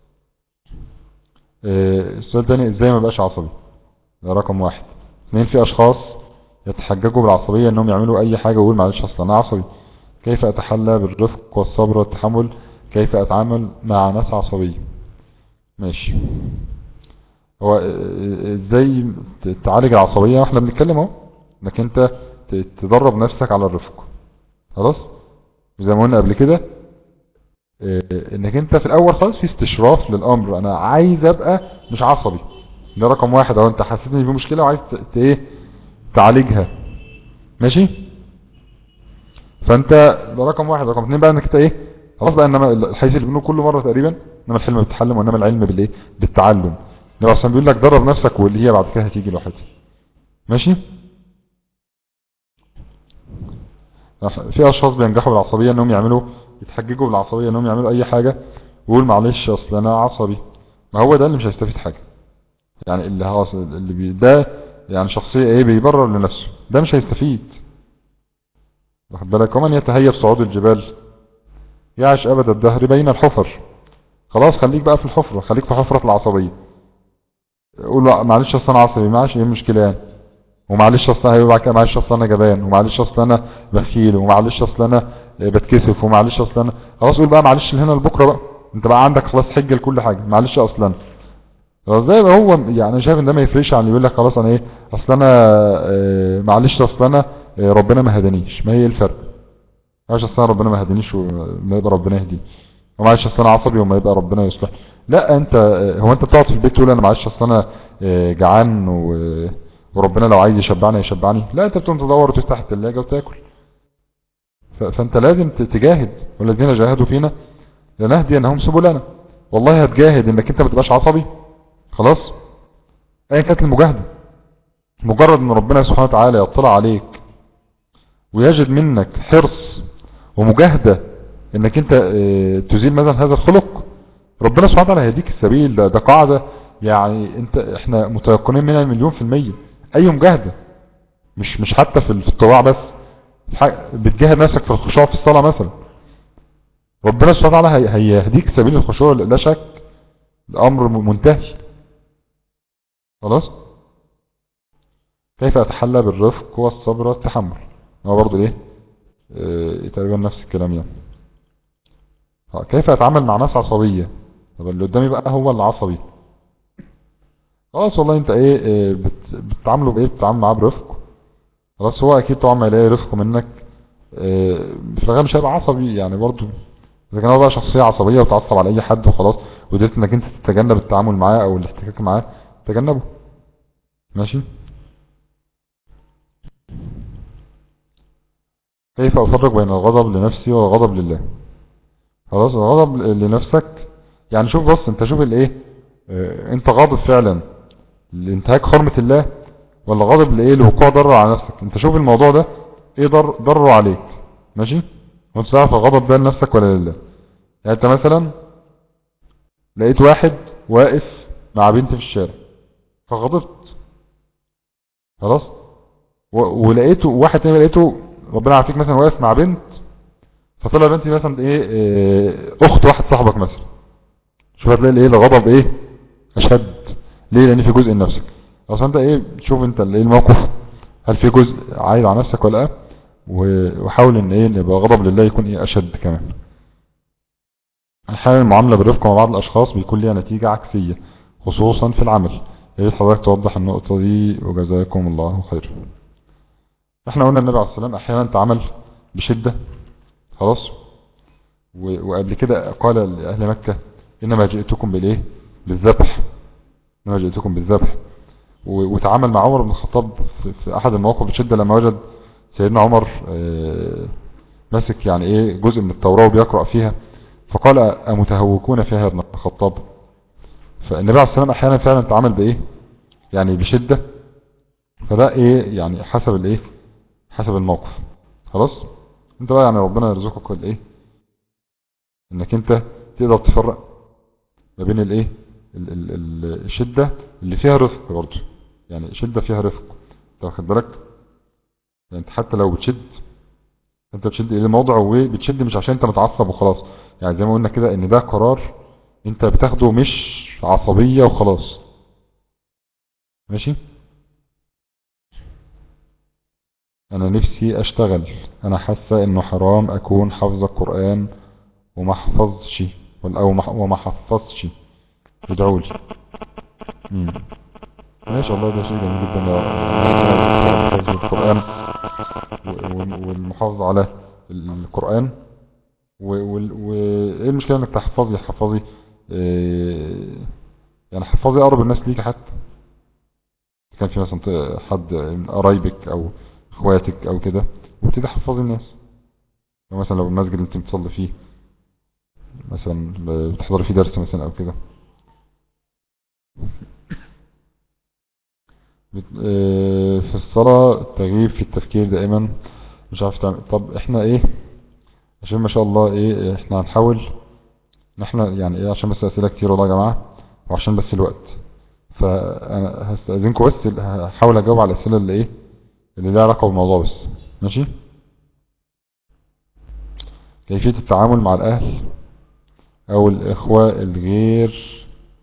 اه السؤال الثاني ازاي ما بقاش عصبي ده رقم واحد اثنين في اشخاص يتحججوا بالعصبية انهم يعملوا اي حاجة ويقول معلش اصلا انا عصبي كيف اتحلى بالرفق والصبر والتحمل كيف اتعامل مع ناس عصبية ماشي هو اه، اه، ازاي ت- تعالج العصبية احنا بنتكلم اهو انك انت ت- تدرب نفسك على الرفق خلاص زي ما قلنا قبل كده اه، انك انت في الاول خالص في استشراف للامر انا عايز ابقى مش عصبي ده رقم واحد اهو انت حسيت ان في مشكلة وعايز ت- ت- ايه تعالجها ماشي فانت ده رقم واحد رقم اتنين بقى انك انت ايه خلاص بقى انما الحديث اللي بنقوله كل مره تقريبا انما الحلم بالتحلم وانما العلم بالايه بالتعلم النبي اصلا بيقول لك درب نفسك واللي هي بعد كده هتيجي لوحدها ماشي في اشخاص بينجحوا بالعصبيه انهم يعملوا يتحججوا بالعصبيه انهم يعملوا اي حاجه ويقول معلش اصل انا عصبي ما هو ده اللي مش هيستفيد حاجه يعني اللي هو اللي بي ده يعني شخصيه ايه بيبرر لنفسه ده مش هيستفيد واخد بالك ومن يتهيب صعود الجبال يعيش ابد الدهر بين الحفر خلاص خليك بقى في الحفره خليك في حفره العصبيه قول له معلش اصل انا عصبي معلش ايه المشكله يعني ومعلش اصل انا هيبقى معلش اصل انا جبان ومعلش اصل انا بخيل ومعلش اصل انا بتكسف ومعلش اصل انا خلاص قول بقى معلش هنا لبكره بقى انت بقى عندك خلاص حجه لكل حاجه معلش اصل انا زي ما هو يعني انا شايف ان ده ما يفرقش عن اللي يقول لك خلاص انا ايه اصل انا آه، معلش اصل انا آه، ربنا ما هدانيش ما هي الفرق معلش اصل انا ربنا ما هدانيش وما يبقى ربنا يهديني ومعلش اصل انا عصبي وما يبقى ربنا يصلح لا انت آه، هو انت بتقعد في البيت تقول انا معلش اصل انا آه، جعان و- وربنا لو عايز يشبعني يشبعني لا انت بتقوم تدور وتفتح الثلاجه وتاكل ف- فانت لازم ت- تجاهد والذين جاهدوا فينا لنهدينهم سبلنا والله هتجاهد انك انت ما تبقاش عصبي خلاص ايا كانت المجاهده مجرد ان ربنا سبحانه وتعالى يطلع عليك ويجد منك حرص ومجاهده انك انت اه، تزيل مثلا هذا الخلق ربنا سبحانه وتعالى هيديك السبيل ده, ده قاعده يعني انت احنا متيقنين منها مليون في المية اي مجاهده مش مش حتى في في الطباع بس في حاجة- بتجاهد نفسك في الخشوع في الصلاه مثلا ربنا سبحانه وتعالى هي- هيهديك سبيل الخشوع لا شك الامر م- منتهي خلاص كيف اتحلى بالرفق والصبر والتحمل هو برضه ايه اه تقريبا نفس الكلام يعني اه، كيف اتعامل مع ناس عصبية طب اللي قدامي بقى هو اللي عصبي خلاص والله انت ايه اه، بت- بتتعامله بايه بتتعامل معاه برفق خلاص هو اكيد طبعا ما يلاقي رفق منك اه، في الغالب مش هيبقى عصبي يعني برضه اذا كان هو بقى شخصية عصبية وتعصب على اي حد وخلاص وقدرت انك انت تتجنب التعامل معاه او الاحتكاك معاه تجنبه ماشي كيف افرق بين الغضب لنفسي والغضب لله خلاص الغضب لنفسك يعني شوف بص انت شوف الايه اه انت غاضب فعلا لانتهاك حرمة الله ولا غاضب لايه لوقوع ضرر على نفسك انت شوف الموضوع ده ايه ضر ضرره عليك ماشي وانت تعرف الغضب ده لنفسك ولا لله يعني انت مثلا لقيت واحد واقف مع بنت في الشارع فغضبت خلاص و- ولقيته واحد تاني لقيته ربنا يعافيك مثلا واقف مع بنت فطلع بنتي مثلا ايه اه، اخت واحد صاحبك مثلا شوف هتلاقي الايه الغضب ايه اشد ليه لان في جزء من نفسك اصلا انت ايه شوف انت ايه الموقف هل في جزء عايد على نفسك ولا لا و- وحاول ان ايه ان يبقى غضب لله يكون ايه اشد كمان احيانا المعامله بالرفق مع بعض الاشخاص بيكون ليها نتيجه عكسيه خصوصا في العمل يا ريت حضرتك توضح النقطه دي وجزاكم الله خير احنا قلنا النبي عليه الصلاه والسلام احيانا تعامل بشده خلاص و- وقبل كده قال لاهل مكه انما جئتكم بالايه بالذبح انما جئتكم بالذبح و- وتعامل مع عمر بن الخطاب في- في احد المواقف بشده لما وجد سيدنا عمر آه، ماسك يعني ايه جزء من التوراة وبيقرأ فيها فقال أمتهوكون فيها يا ابن الخطاب فالنبي عليه السلام احيانا فعلا تعامل بايه يعني بشدة فده ايه يعني حسب الايه حسب الموقف خلاص انت بقى يعني ربنا يرزقك الايه انك انت تقدر تفرق ما بين الايه ال- ال- ال- الشدة اللي فيها رفق برضه يعني شدة فيها رفق انت واخد بالك يعني انت حتى لو بتشد انت بتشد الى موضع وبتشد مش عشان انت متعصب وخلاص يعني زي ما قلنا كده ان ده قرار انت بتاخده مش عصبية وخلاص ماشي انا نفسي اشتغل انا حاسه انه حرام اكون حافظ القرآن وما حفظش ولا- او ما- وما حفظش ادعوا لي مم. ماشي والله ده شيء جميل جدا يا حفظ القرآن و- و- والمحافظة على القرآن وايه المشكلة انك تحفظي حفظي إيه، يعني حفظي اقرب الناس ليك حتى كان في مثلا ط- حد من قرايبك او اخواتك او كده وابتدي حفظي الناس لو مثلا لو المسجد اللي انت بتصلي فيه مثلا بتحضري فيه درس مثلا او كده بت- آه، في الصلاة التغييب في التفكير دائما مش عارف تعمل طب احنا ايه عشان ما شاء الله ايه احنا هنحاول ان احنا يعني ايه عشان بس اسئلة كتير والله يا جماعة وعشان بس الوقت فانا هستأذنكم بس هحاول اجاوب على الاسئلة اللي ايه اللي لها علاقة بالموضوع بس ماشي كيفية التعامل مع الاهل او الاخوة الغير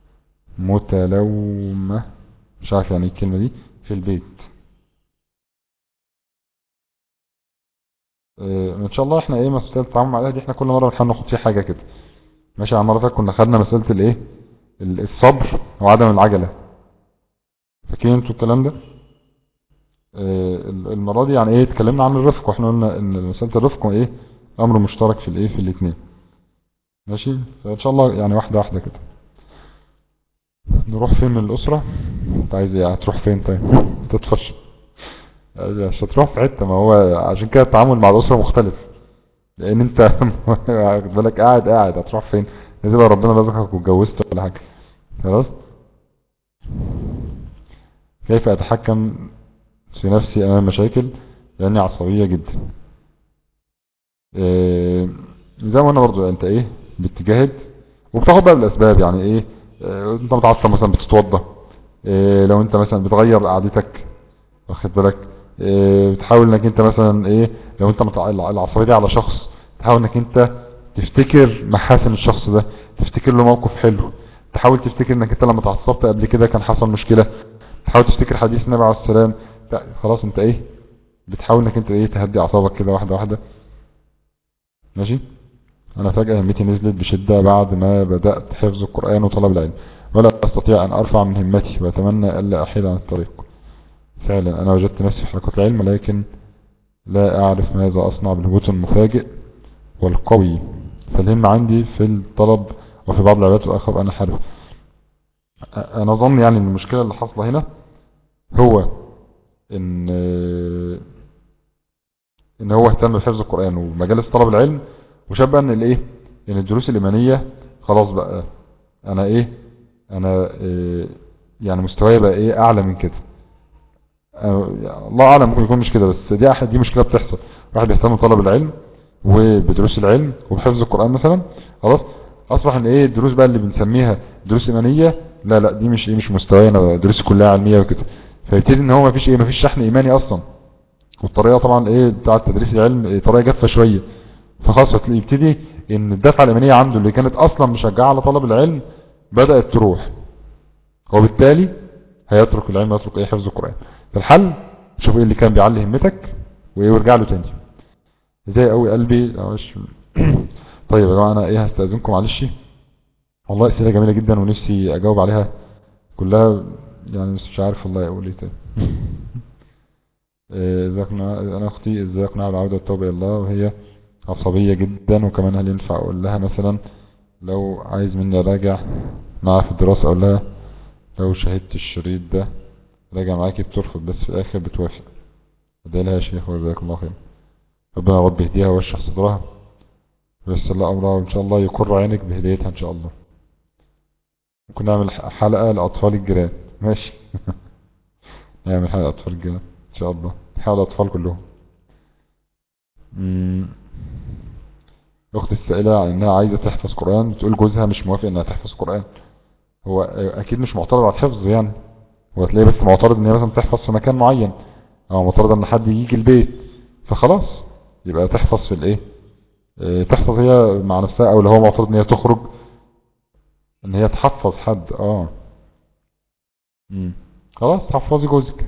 متلومة مش عارف يعني ايه الكلمة دي في البيت اه ان شاء الله احنا ايه مسألة التعامل مع الاهل دي احنا كل مرة بنحاول ناخد فيه حاجة كده ماشي على المرة اللي فاتت كنا خدنا مسألة الايه ال- الصبر وعدم العجلة فاكرين انتوا الكلام ده اه ال- المرة دي يعني ايه اتكلمنا عن الرفق واحنا قلنا ان مسألة الرفق ايه امر مشترك في الايه في الاتنين ماشي فان شاء الله يعني واحدة واحدة كده نروح فين من الأسرة انت عايز ايه هتروح فين طيب تطفش مش هتروح في حتة ما هو عشان كده التعامل مع الأسرة مختلف لأن انت واخد بالك قاعد قاعد هتروح فين لازم يبقى ربنا رزقك واتجوزت ولا حاجة خلاص كيف أتحكم في نفسي أمام مشاكل لأني عصبية جدا إيه زي ما قلنا برضو انت ايه بتجاهد وبتاخد بقى بالاسباب يعني ايه آه، انت متعصب مثلا بتتوضى إيه لو انت مثلا بتغير قعدتك واخد بالك إيه بتحاول انك انت مثلا ايه لو انت متع... العصبية دي على شخص تحاول انك انت تفتكر محاسن الشخص ده تفتكر له موقف حلو تحاول تفتكر انك انت لما اتعصبت قبل كده كان حصل مشكلة تحاول تفتكر حديث النبي عليه السلام لا، خلاص انت ايه بتحاول انك انت ايه تهدي اعصابك كده واحدة واحدة ماشي انا فجأة همتي نزلت بشدة بعد ما بدأت حفظ القرآن وطلب العلم ولا استطيع ان ارفع من همتي واتمنى الا احيد عن الطريق فعلا انا وجدت نفسي في حلقة العلم لكن لا اعرف ماذا اصنع بالهبوط المفاجئ والقوي فالهم عندي في الطلب وفي بعض العبادات الاخر انا حارب انا اظن يعني ان المشكلة اللي حاصلة هنا هو ان ان هو اهتم بحفظ القرآن ومجالس طلب العلم وشاف بقى ان الايه ان الدروس الايمانية خلاص بقى انا ايه انا إيه يعني مستواي بقى ايه اعلى من كده أنا- الله اعلم ممكن يكون مش كده بس دي احد دي مشكلة بتحصل واحد بيهتم بطلب العلم وبدروس العلم وبحفظ القرآن مثلا خلاص اصبح ان ايه الدروس بقى اللي بنسميها دروس ايمانية لا لا دي مش ايه مش مستواي انا دروسي كلها علمية وكده فيبتدي ان هو مفيش ايه مفيش شحن ايماني اصلا والطريقة طبعا ايه بتاعة تدريس العلم إيه طريقة جافة شوية فخلاص هتلاقي يبتدي ان الدفعة الإيمانية عنده اللي كانت اصلا مشجعة على طلب العلم بدأت تروح وبالتالي هيترك العلم ويترك ايه حفظ القرآن فالحل شوف ايه اللي كان بيعلي همتك وايه وارجع له تاني ازاي قوي قلبي معلش طيب يا جماعة انا ايه هستأذنكم معلش والله اسئلة جميلة جدا ونفسي اجاوب عليها كلها يعني مش عارف والله اقول ايه تاني ازاي اقنع انا اختي ازاي اقنعها بالعودة والتوبة الى الله وهي عصبية جدا وكمان هل ينفع اقول لها مثلا لو عايز مني اراجع معاها في الدراسة اقول لها لو شهدت الشريط ده راجع معاكي بترفض بس في الاخر بتوافق ادعي لها يا شيخ وجزاك الله خير ربنا رب يهديها ويشرح صدرها ويسر لها امرها وان شاء الله يقر عينك بهدايتها ان شاء الله ممكن نعمل حلقة لاطفال الجيران ماشي نعمل حلقة لاطفال الجيران ان شاء الله نحاول الاطفال كلهم مم. اخت السائلة عن انها عايزة تحفظ قرآن بتقول جوزها مش موافق انها تحفظ قرآن هو اكيد مش معترض على الحفظ يعني هو تلاقيه بس معترض ان هي مثلا تحفظ في مكان معين او معترض ان حد يجي البيت فخلاص يبقى تحفظ في الايه اه تحفظ هي مع نفسها او لو هو معترض ان هي تخرج ان هي تحفظ حد اه مم. خلاص تحفظي جوزك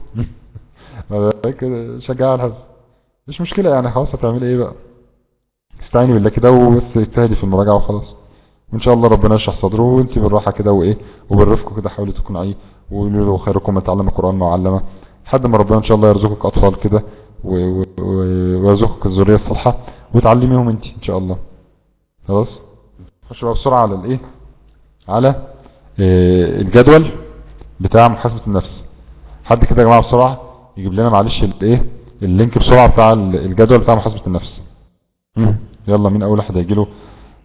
شجعها على الحفظ مش مشكلة يعني خلاص هتعمل ايه بقى استعيني بالله كده وبس اجتهدي في المراجعة وخلاص وان شاء الله ربنا يشرح صدره وانت بالراحة كده وايه وبالرفق كده حاولي تقنعيه وقولوا له خيركم من تعلم القرآن ما علمه لحد ما ربنا ان شاء الله يرزقك اطفال كده ويرزقك الذرية الصالحة وتعلميهم انت ان شاء الله خلاص خش بقى بسرعة على الايه على إيه الجدول بتاع محاسبة النفس حد كده يا جماعة بسرعة يجيب لنا معلش الايه اللينك بسرعة بتاع الجدول بتاع محاسبة النفس يلا مين اول واحد هيجيله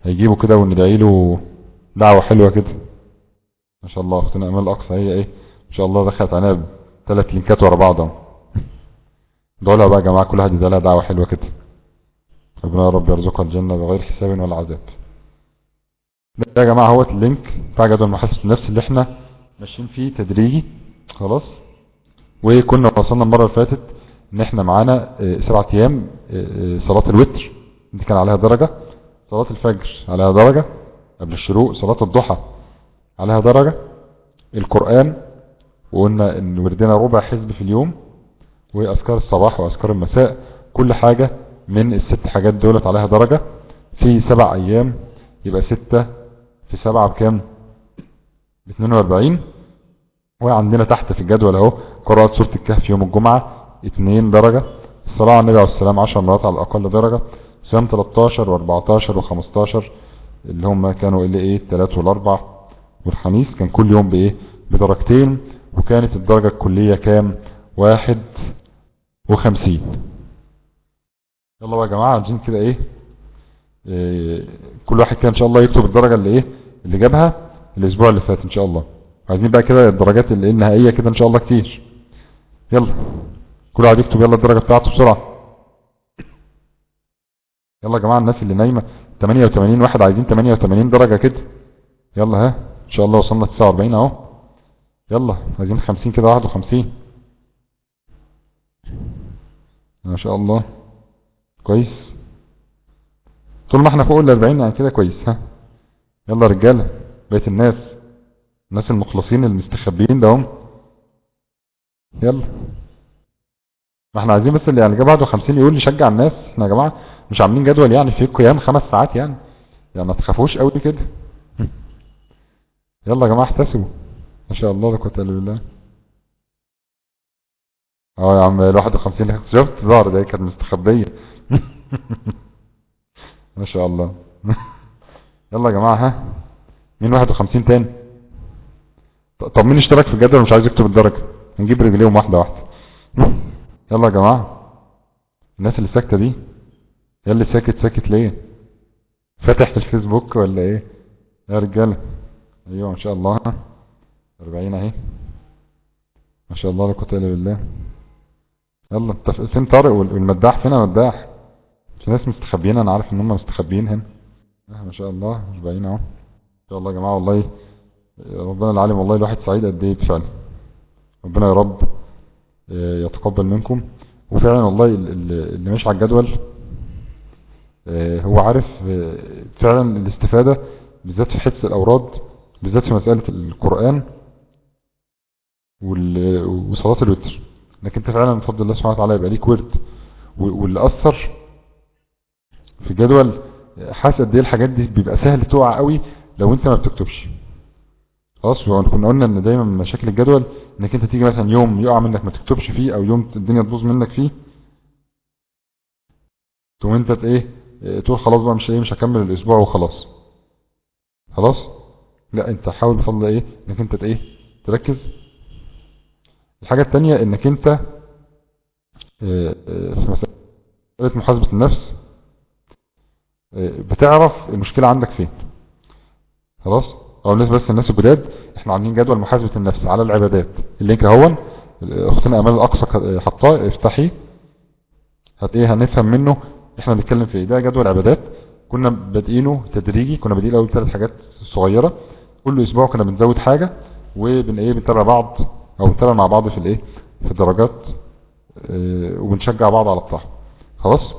هيجيبه كده وندعي له دعوة حلوة كده ما شاء الله اختنا امال الاقصى هي ايه ما شاء الله دخلت علينا ثلاث لينكات ورا بعض اهو دول بقى يا جماعة كل واحد يدعي لها دعوة حلوة كده ربنا يا رب يرزقها الجنة بغير حساب ولا عذاب ده يا جماعة هو اللينك بتاع جدول محاسبة النفس اللي احنا ماشيين فيه تدريجي خلاص وكنا وصلنا المرة اللي فاتت ان احنا معانا اه، سبعة ايام اه، اه، صلاة الوتر دي كان عليها درجة صلاة الفجر عليها درجة قبل الشروق صلاة الضحى عليها درجة القرآن وقلنا ان وردنا ربع حزب في اليوم واذكار الصباح واذكار المساء كل حاجة من الست حاجات دولت عليها درجة في سبع ايام يبقى ستة في سبعة بكام ب 42 وعندنا تحت في الجدول اهو قراءة سورة الكهف يوم الجمعة 2 درجة الصلاة على النبي عليه السلام 10 مرات على الأقل درجة صيام 13 و14 و15 اللي هم كانوا اللي ايه الثلاث والاربع والخميس كان كل يوم بايه بدرجتين وكانت الدرجة الكلية كام واحد وخمسين يلا بقى يا جماعة عايزين كده ايه, إيه كل واحد كده ان شاء الله يكتب الدرجة اللي ايه اللي جابها الاسبوع اللي فات ان شاء الله عايزين بقى كده الدرجات اللي النهائية كده ان شاء الله كتير يلا كل واحد يكتب يلا الدرجة بتاعته بسرعة يلا يا جماعة الناس اللي نايمة 88 واحد عايزين 88 درجة كده يلا ها ان شاء الله وصلنا 49 اهو يلا عايزين 50 كده 51 ما شاء الله كويس طول ما احنا فوق ال 40 يعني كده كويس ها يلا رجاله بقيت الناس الناس المخلصين المستخبيين ده هم يلا ما احنا عايزين بس اللي يعني جاب 51 يقول يشجع الناس احنا يا جماعه مش عاملين جدول يعني في قيام خمس ساعات يعني يعني ما تخافوش قوي كده يلا يا جماعه احتسبوا ما شاء الله لا قوه الا بالله اه يا عم ال 51 شفت ظهر ده كانت مستخبيه ما شاء الله يلا يا جماعه ها مين 51 تاني طب مين اشترك في الجدول مش عايز يكتب الدرجه نجيب رجليهم واحده واحده يلا يا جماعه الناس اللي ساكته دي يا اللي ساكت ساكت ليه فاتح في الفيسبوك ولا ايه يا رجاله ايوه ما شاء الله 40 اهي ما شاء الله لا قوه الا بالله يلا انت فين طارق والمداح فين المداح في ناس مستخبيين انا عارف ان هم مستخبيين هنا اه ما شاء الله 40 اهو ان شاء الله يا جماعه والله ربنا العالم والله الواحد سعيد قد ايه بفعل ربنا يا رب يتقبل منكم وفعلا والله اللي ماشي على الجدول هو عارف فعلا الاستفادة بالذات في حفظ الأوراد بالذات في مسألة القرآن وصلاة الوتر انك انت فعلا بفضل الله سبحانه وتعالى يبقى ليك ورد واللي أثر في الجدول حاسس قد ايه الحاجات دي بيبقى سهل تقع قوي لو انت ما بتكتبش خلاص كنا قلنا ان دايما من مشاكل الجدول انك انت تيجي مثلا يوم يقع منك ما تكتبش فيه او يوم الدنيا تبوظ منك فيه تقوم انت ايه تقول خلاص بقى مش ايه مش هكمل الاسبوع وخلاص خلاص لا انت حاول بفضل ايه انك انت ايه تركز الحاجة التانية انك انت في مسألة محاسبة النفس بتعرف المشكلة عندك فين خلاص او الناس بس الناس الجداد احنا عاملين جدول محاسبة النفس على العبادات اللينك اهون اختنا امال الاقصى حطاه افتحيه هت ايه هنفهم منه احنا بنتكلم في ايه ده جدول عبادات كنا بادئينه تدريجي كنا بادئين اول ثلاث حاجات صغيره كل اسبوع كنا بنزود حاجه وبن ايه بنتابع بعض او بنتابع مع بعض في الايه في الدرجات اه وبنشجع بعض على الطاعه خلاص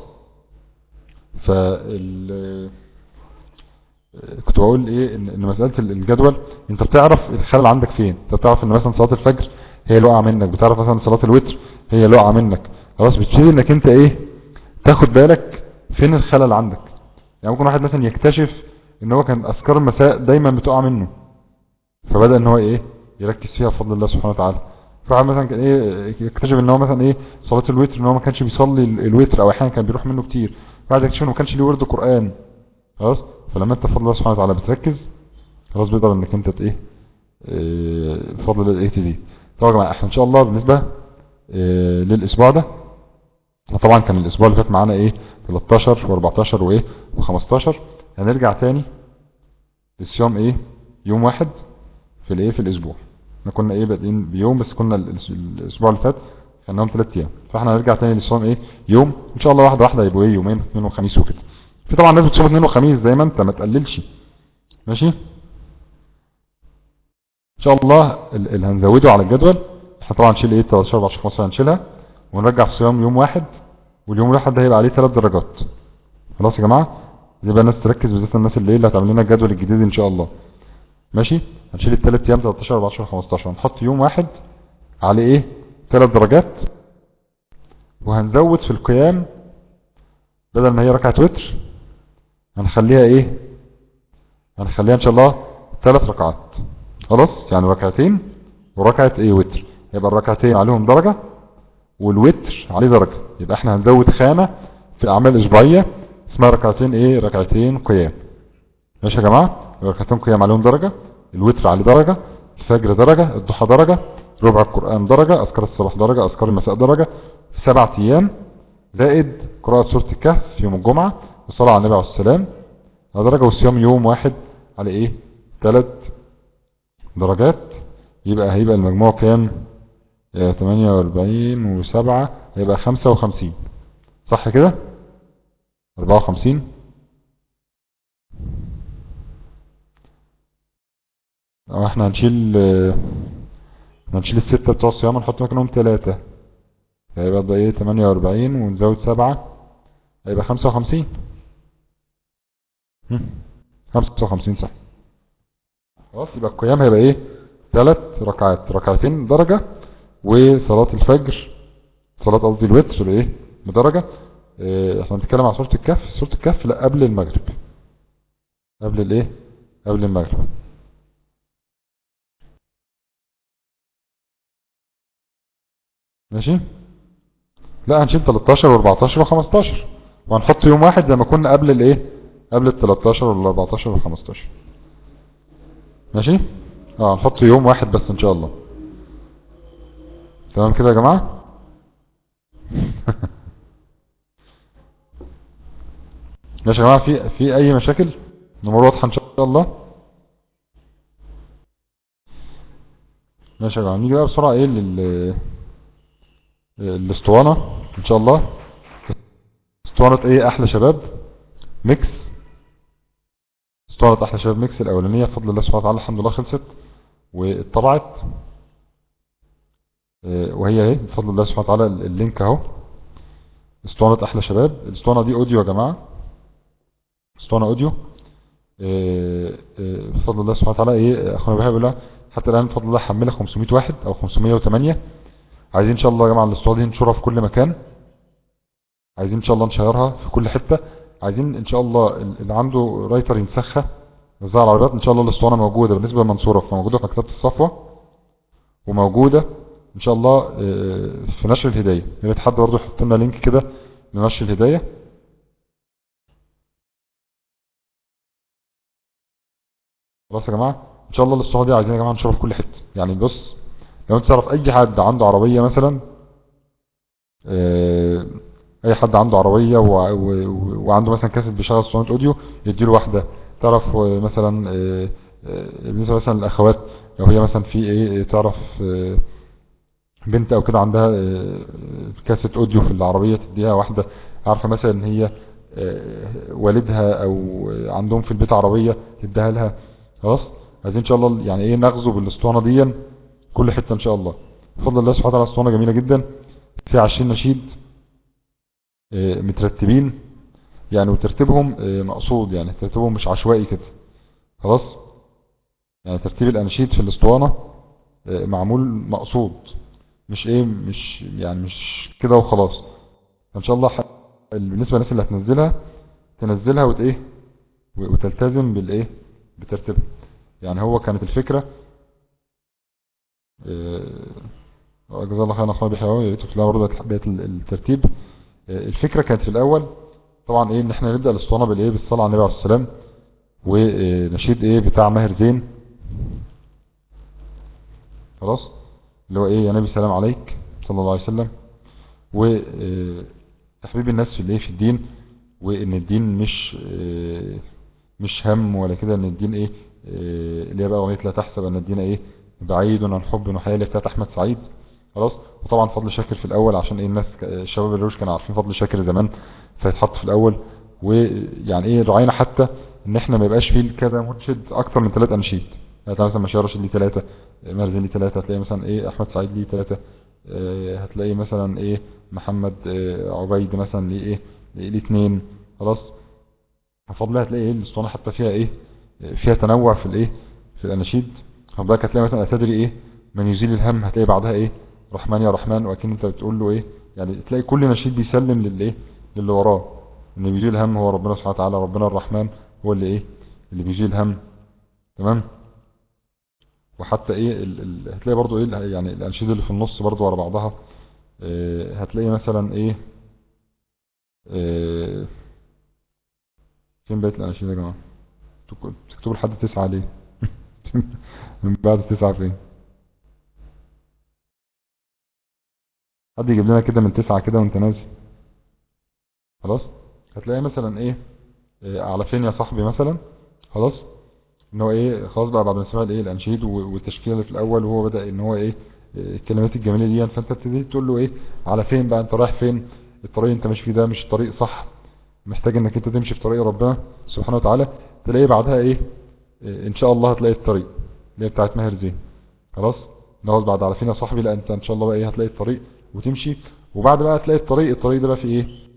فال كنت بقول ايه ان, إن مساله الجدول انت بتعرف الخلل عندك فين انت بتعرف ان مثلا صلاه الفجر هي اللي وقع منك بتعرف مثلا صلاه الوتر هي اللي وقع منك خلاص بتبتدي انك انت ايه تاخد بالك فين الخلل عندك يعني ممكن واحد مثلا يكتشف ان هو كان اذكار المساء دايما بتقع منه فبدأ ان هو ايه يركز فيها بفضل الله سبحانه وتعالى فواحد مثلا كان ايه يكتشف ان هو مثلا ايه صلاة الوتر ان هو ما كانش بيصلي الوتر او احيانا كان بيروح منه كتير بعد يكتشف انه ما كانش ليه ورد قرآن خلاص فلما انت بفضل الله سبحانه وتعالى بتركز خلاص بيقدر انك انت ايه بفضل الله ايه تزيد طبعا يا جماعه احنا ان شاء الله بالنسبة إيه للاسبوع ده طبعا كان الاسبوع اللي فات معانا ايه 13 و14 وايه و15 هنرجع تاني للصيام ايه يوم واحد في الايه في الاسبوع احنا كنا ايه بادئين بيوم بس كنا ال- ال- الاسبوع اللي فات خدناهم ثلاث ايام فاحنا هنرجع تاني للصيام ايه يوم ان شاء الله واحده واحده يبقوا ايه يومين اثنين وخميس وكده في طبعا ناس بتصوم اثنين وخميس زي ما انت ما تقللش ماشي ان شاء الله ال- اللي هنزوده على الجدول احنا طبعا نشيل ايه 13 14 15 هنشيلها ونرجع في صيام يوم واحد واليوم الواحد ده هيبقى عليه ثلاث درجات خلاص يا جماعه يبقى الناس تركز بالذات الناس اللي ايه اللي هتعمل لنا الجدول الجديد ان شاء الله ماشي هنشيل الثلاث ايام 13 14 15 هنحط يوم واحد عليه ايه ثلاث درجات وهنزود في القيام بدل ما هي ركعه وتر هنخليها ايه هنخليها ان شاء الله ثلاث ركعات خلاص يعني ركعتين وركعه ايه وتر يبقى الركعتين عليهم درجه والوتر عليه درجه يبقى احنا هنزود خانه في الاعمال الاسبوعيه اسمها ركعتين ايه ركعتين قيام ماشي يا جماعه ركعتين قيام عليهم درجه الوتر عليه درجه الفجر درجه الضحى درجه ربع القران درجه اذكار الصباح درجه اذكار المساء درجه سبعة ايام زائد قراءه سوره الكهف يوم الجمعه والصلاه على النبي عليه السلام على درجه والصيام يوم واحد على ايه ثلاث درجات يبقى هيبقى المجموع كام آه، 48 و7 هيبقى 55 صح كده 54 اه احنا هنشيل آه، هنشيل الستة بتوع الصيام ونحط مكانهم ثلاثة هيبقى ده ايه 48 ونزود سبعة هيبقى 55 هم، 55 صح خلاص يبقى القيام هيبقى ايه ثلاث ركعات ركعتين درجة وصلاة الفجر صلاة قصدي الوتر بايه بدرجة اه، احنا بنتكلم عن سورة الكهف سورة الكهف لا قبل المغرب قبل الايه قبل المغرب ماشي لا هنشيل 13 و14 و15 وهنحط يوم واحد زي ما كنا قبل الايه قبل ال 13 وال 14 وال 15 ماشي اه هنحط يوم واحد بس ان شاء الله تمام كده يا جماعة ماشي يا جماعة في في اي مشاكل الامور واضحة ان شاء الله ماشي يا جماعة نيجي بقى بسرعة ايه لل الاسطوانة ان شاء الله اسطوانة ايه احلى شباب ميكس اسطوانة احلى شباب ميكس الاولانية بفضل الله سبحانه وتعالى الحمد لله خلصت واتطبعت اه، وهي اهي بفضل الله سبحانه وتعالى اللينك اهو اسطوانة احلى شباب الاسطوانة دي اوديو يا جماعة اسطوانة اوديو اه، اه، بفضل الله سبحانه وتعالى ايه اخونا بحب الله حتى الان بفضل الله حملها 500 واحد او 508 عايزين ان شاء الله يا جماعه الاسطوانه دي ننشرها في كل مكان عايزين ان شاء الله نشيرها في كل حته عايزين ان شاء الله اللي عنده رايتر ينسخها يوزعها على العربيات ان شاء الله الاسطوانه موجوده بالنسبه للمنصوره فموجوده في مكتبه الصفوه وموجوده ان شاء الله آه، في نشر الهدايه يا ريت حد برضه يحط لنا لينك كده لنشر الهدايه خلاص يا جماعه ان شاء الله الاسطوانه دي عايزين يا جماعه نشرها في كل حته يعني بص لو انت تعرف اي حد عنده عربية مثلا اه، اي حد عنده عربية و- و- وعنده مثلا كاسيت بيشغل اسطوانة اوديو يديله واحدة تعرف اه، مثلا اه، اه، بالنسبة مثلا للاخوات لو هي مثلا في ايه تعرف اه، بنت او كده عندها اه، كاسيت اوديو في العربية تديها واحدة عارفة مثلا ان هي اه، والدها او عندهم في البيت عربية تديها لها خلاص عايزين ان شاء الله يعني ايه نغزو بالاسطوانة دي كل حتة ان شاء الله بفضل الله سبحانه وتعالى اسطوانة جميلة جدا في 20 نشيد آه، مترتبين يعني وترتيبهم آه، مقصود يعني ترتيبهم مش عشوائي كده خلاص يعني ترتيب الاناشيد في الاسطوانة آه، معمول مقصود مش ايه مش يعني مش كده وخلاص ان شاء الله ح- بالنسبة للناس اللي هتنزلها تنزلها وت ايه و- وتلتزم بالايه بترتيبها يعني هو كانت الفكرة آه، جزاه الله خيرا اخويا بيحيى يا ريت تلاقوا برضه بدايه الترتيب آه، الفكره كانت في الاول طبعا ايه ان احنا نبدا الاسطوانه بالايه بالصلاه على النبي عليه السلام ونشيد ايه بتاع ماهر زين خلاص اللي هو ايه يا نبي سلام عليك صلى الله عليه وسلم وتحبيب الناس في الايه في الدين وان الدين مش آه، مش هم ولا كده ان الدين ايه إيه، اللي هي بقى اغنيه لا تحسب ان الدين ايه بعيد عن حب وحياه اللي بتاعت احمد سعيد خلاص وطبعا فضل شاكر في الاول عشان ايه الناس ك- الشباب الروش كانوا عارفين فضل شاكر زمان فيتحط في الاول ويعني ايه راعينا حتى ان احنا ما يبقاش فيه كذا منشد اكتر من ثلاث اناشيد يعني مثلا مشاري راشد ليه ثلاثه مرزي ليه ثلاثه هتلاقي مثلا ايه احمد سعيد ليه ثلاثه آه، هتلاقي مثلا ايه محمد آه، عبيد مثلا ليه ايه ليه اثنين خلاص فضلها هتلاقي ايه الاسطوانه حتى فيها ايه آه، فيها تنوع في الايه في الاناشيد فضلك هتلاقي مثلا اتدري ايه من يزيل الهم هتلاقي بعدها ايه رحمن يا رحمن واكن انت بتقول له ايه يعني تلاقي كل نشيد بيسلم للايه للي وراه ان بيزيل الهم هو ربنا سبحانه وتعالى ربنا الرحمن هو اللي ايه اللي بيزيل الهم تمام وحتى ايه ال... ال... هتلاقي برضو ايه ال- يعني الانشيد اللي في النص برضو ورا بعضها اه هتلاقي مثلا ايه اه فين بقيت الاناشيد يا جماعه انتوا كنتوا بتكتبوا لحد تسعة ليه من بعد تسعة فين حد يجيب لنا كده من تسعة كده وانت نازل خلاص هتلاقي مثلا ايه إيه، على فين يا صاحبي مثلا خلاص ان هو ايه خلاص بقى بعد ما سمع الايه الانشيد و- والتشكيله اللي في الاول وهو بدا ان هو ايه إيه، الكلمات الجميله دي فانت تبتدي تقول له ايه على فين بقى انت رايح فين الطريق اللي انت ماشي فيه ده مش طريق صح محتاج انك انت تمشي في طريق ربنا سبحانه وتعالى تلاقي بعدها ايه إيه، ان شاء الله هتلاقي الطريق اللي هي بتاعت ماهر زين خلاص نقعد بعد على فين يا صاحبي لا انت ان شاء الله بقى ايه هتلاقي الطريق وتمشي وبعد بقى هتلاقي الطريق الطريق ده بقى فيه ايه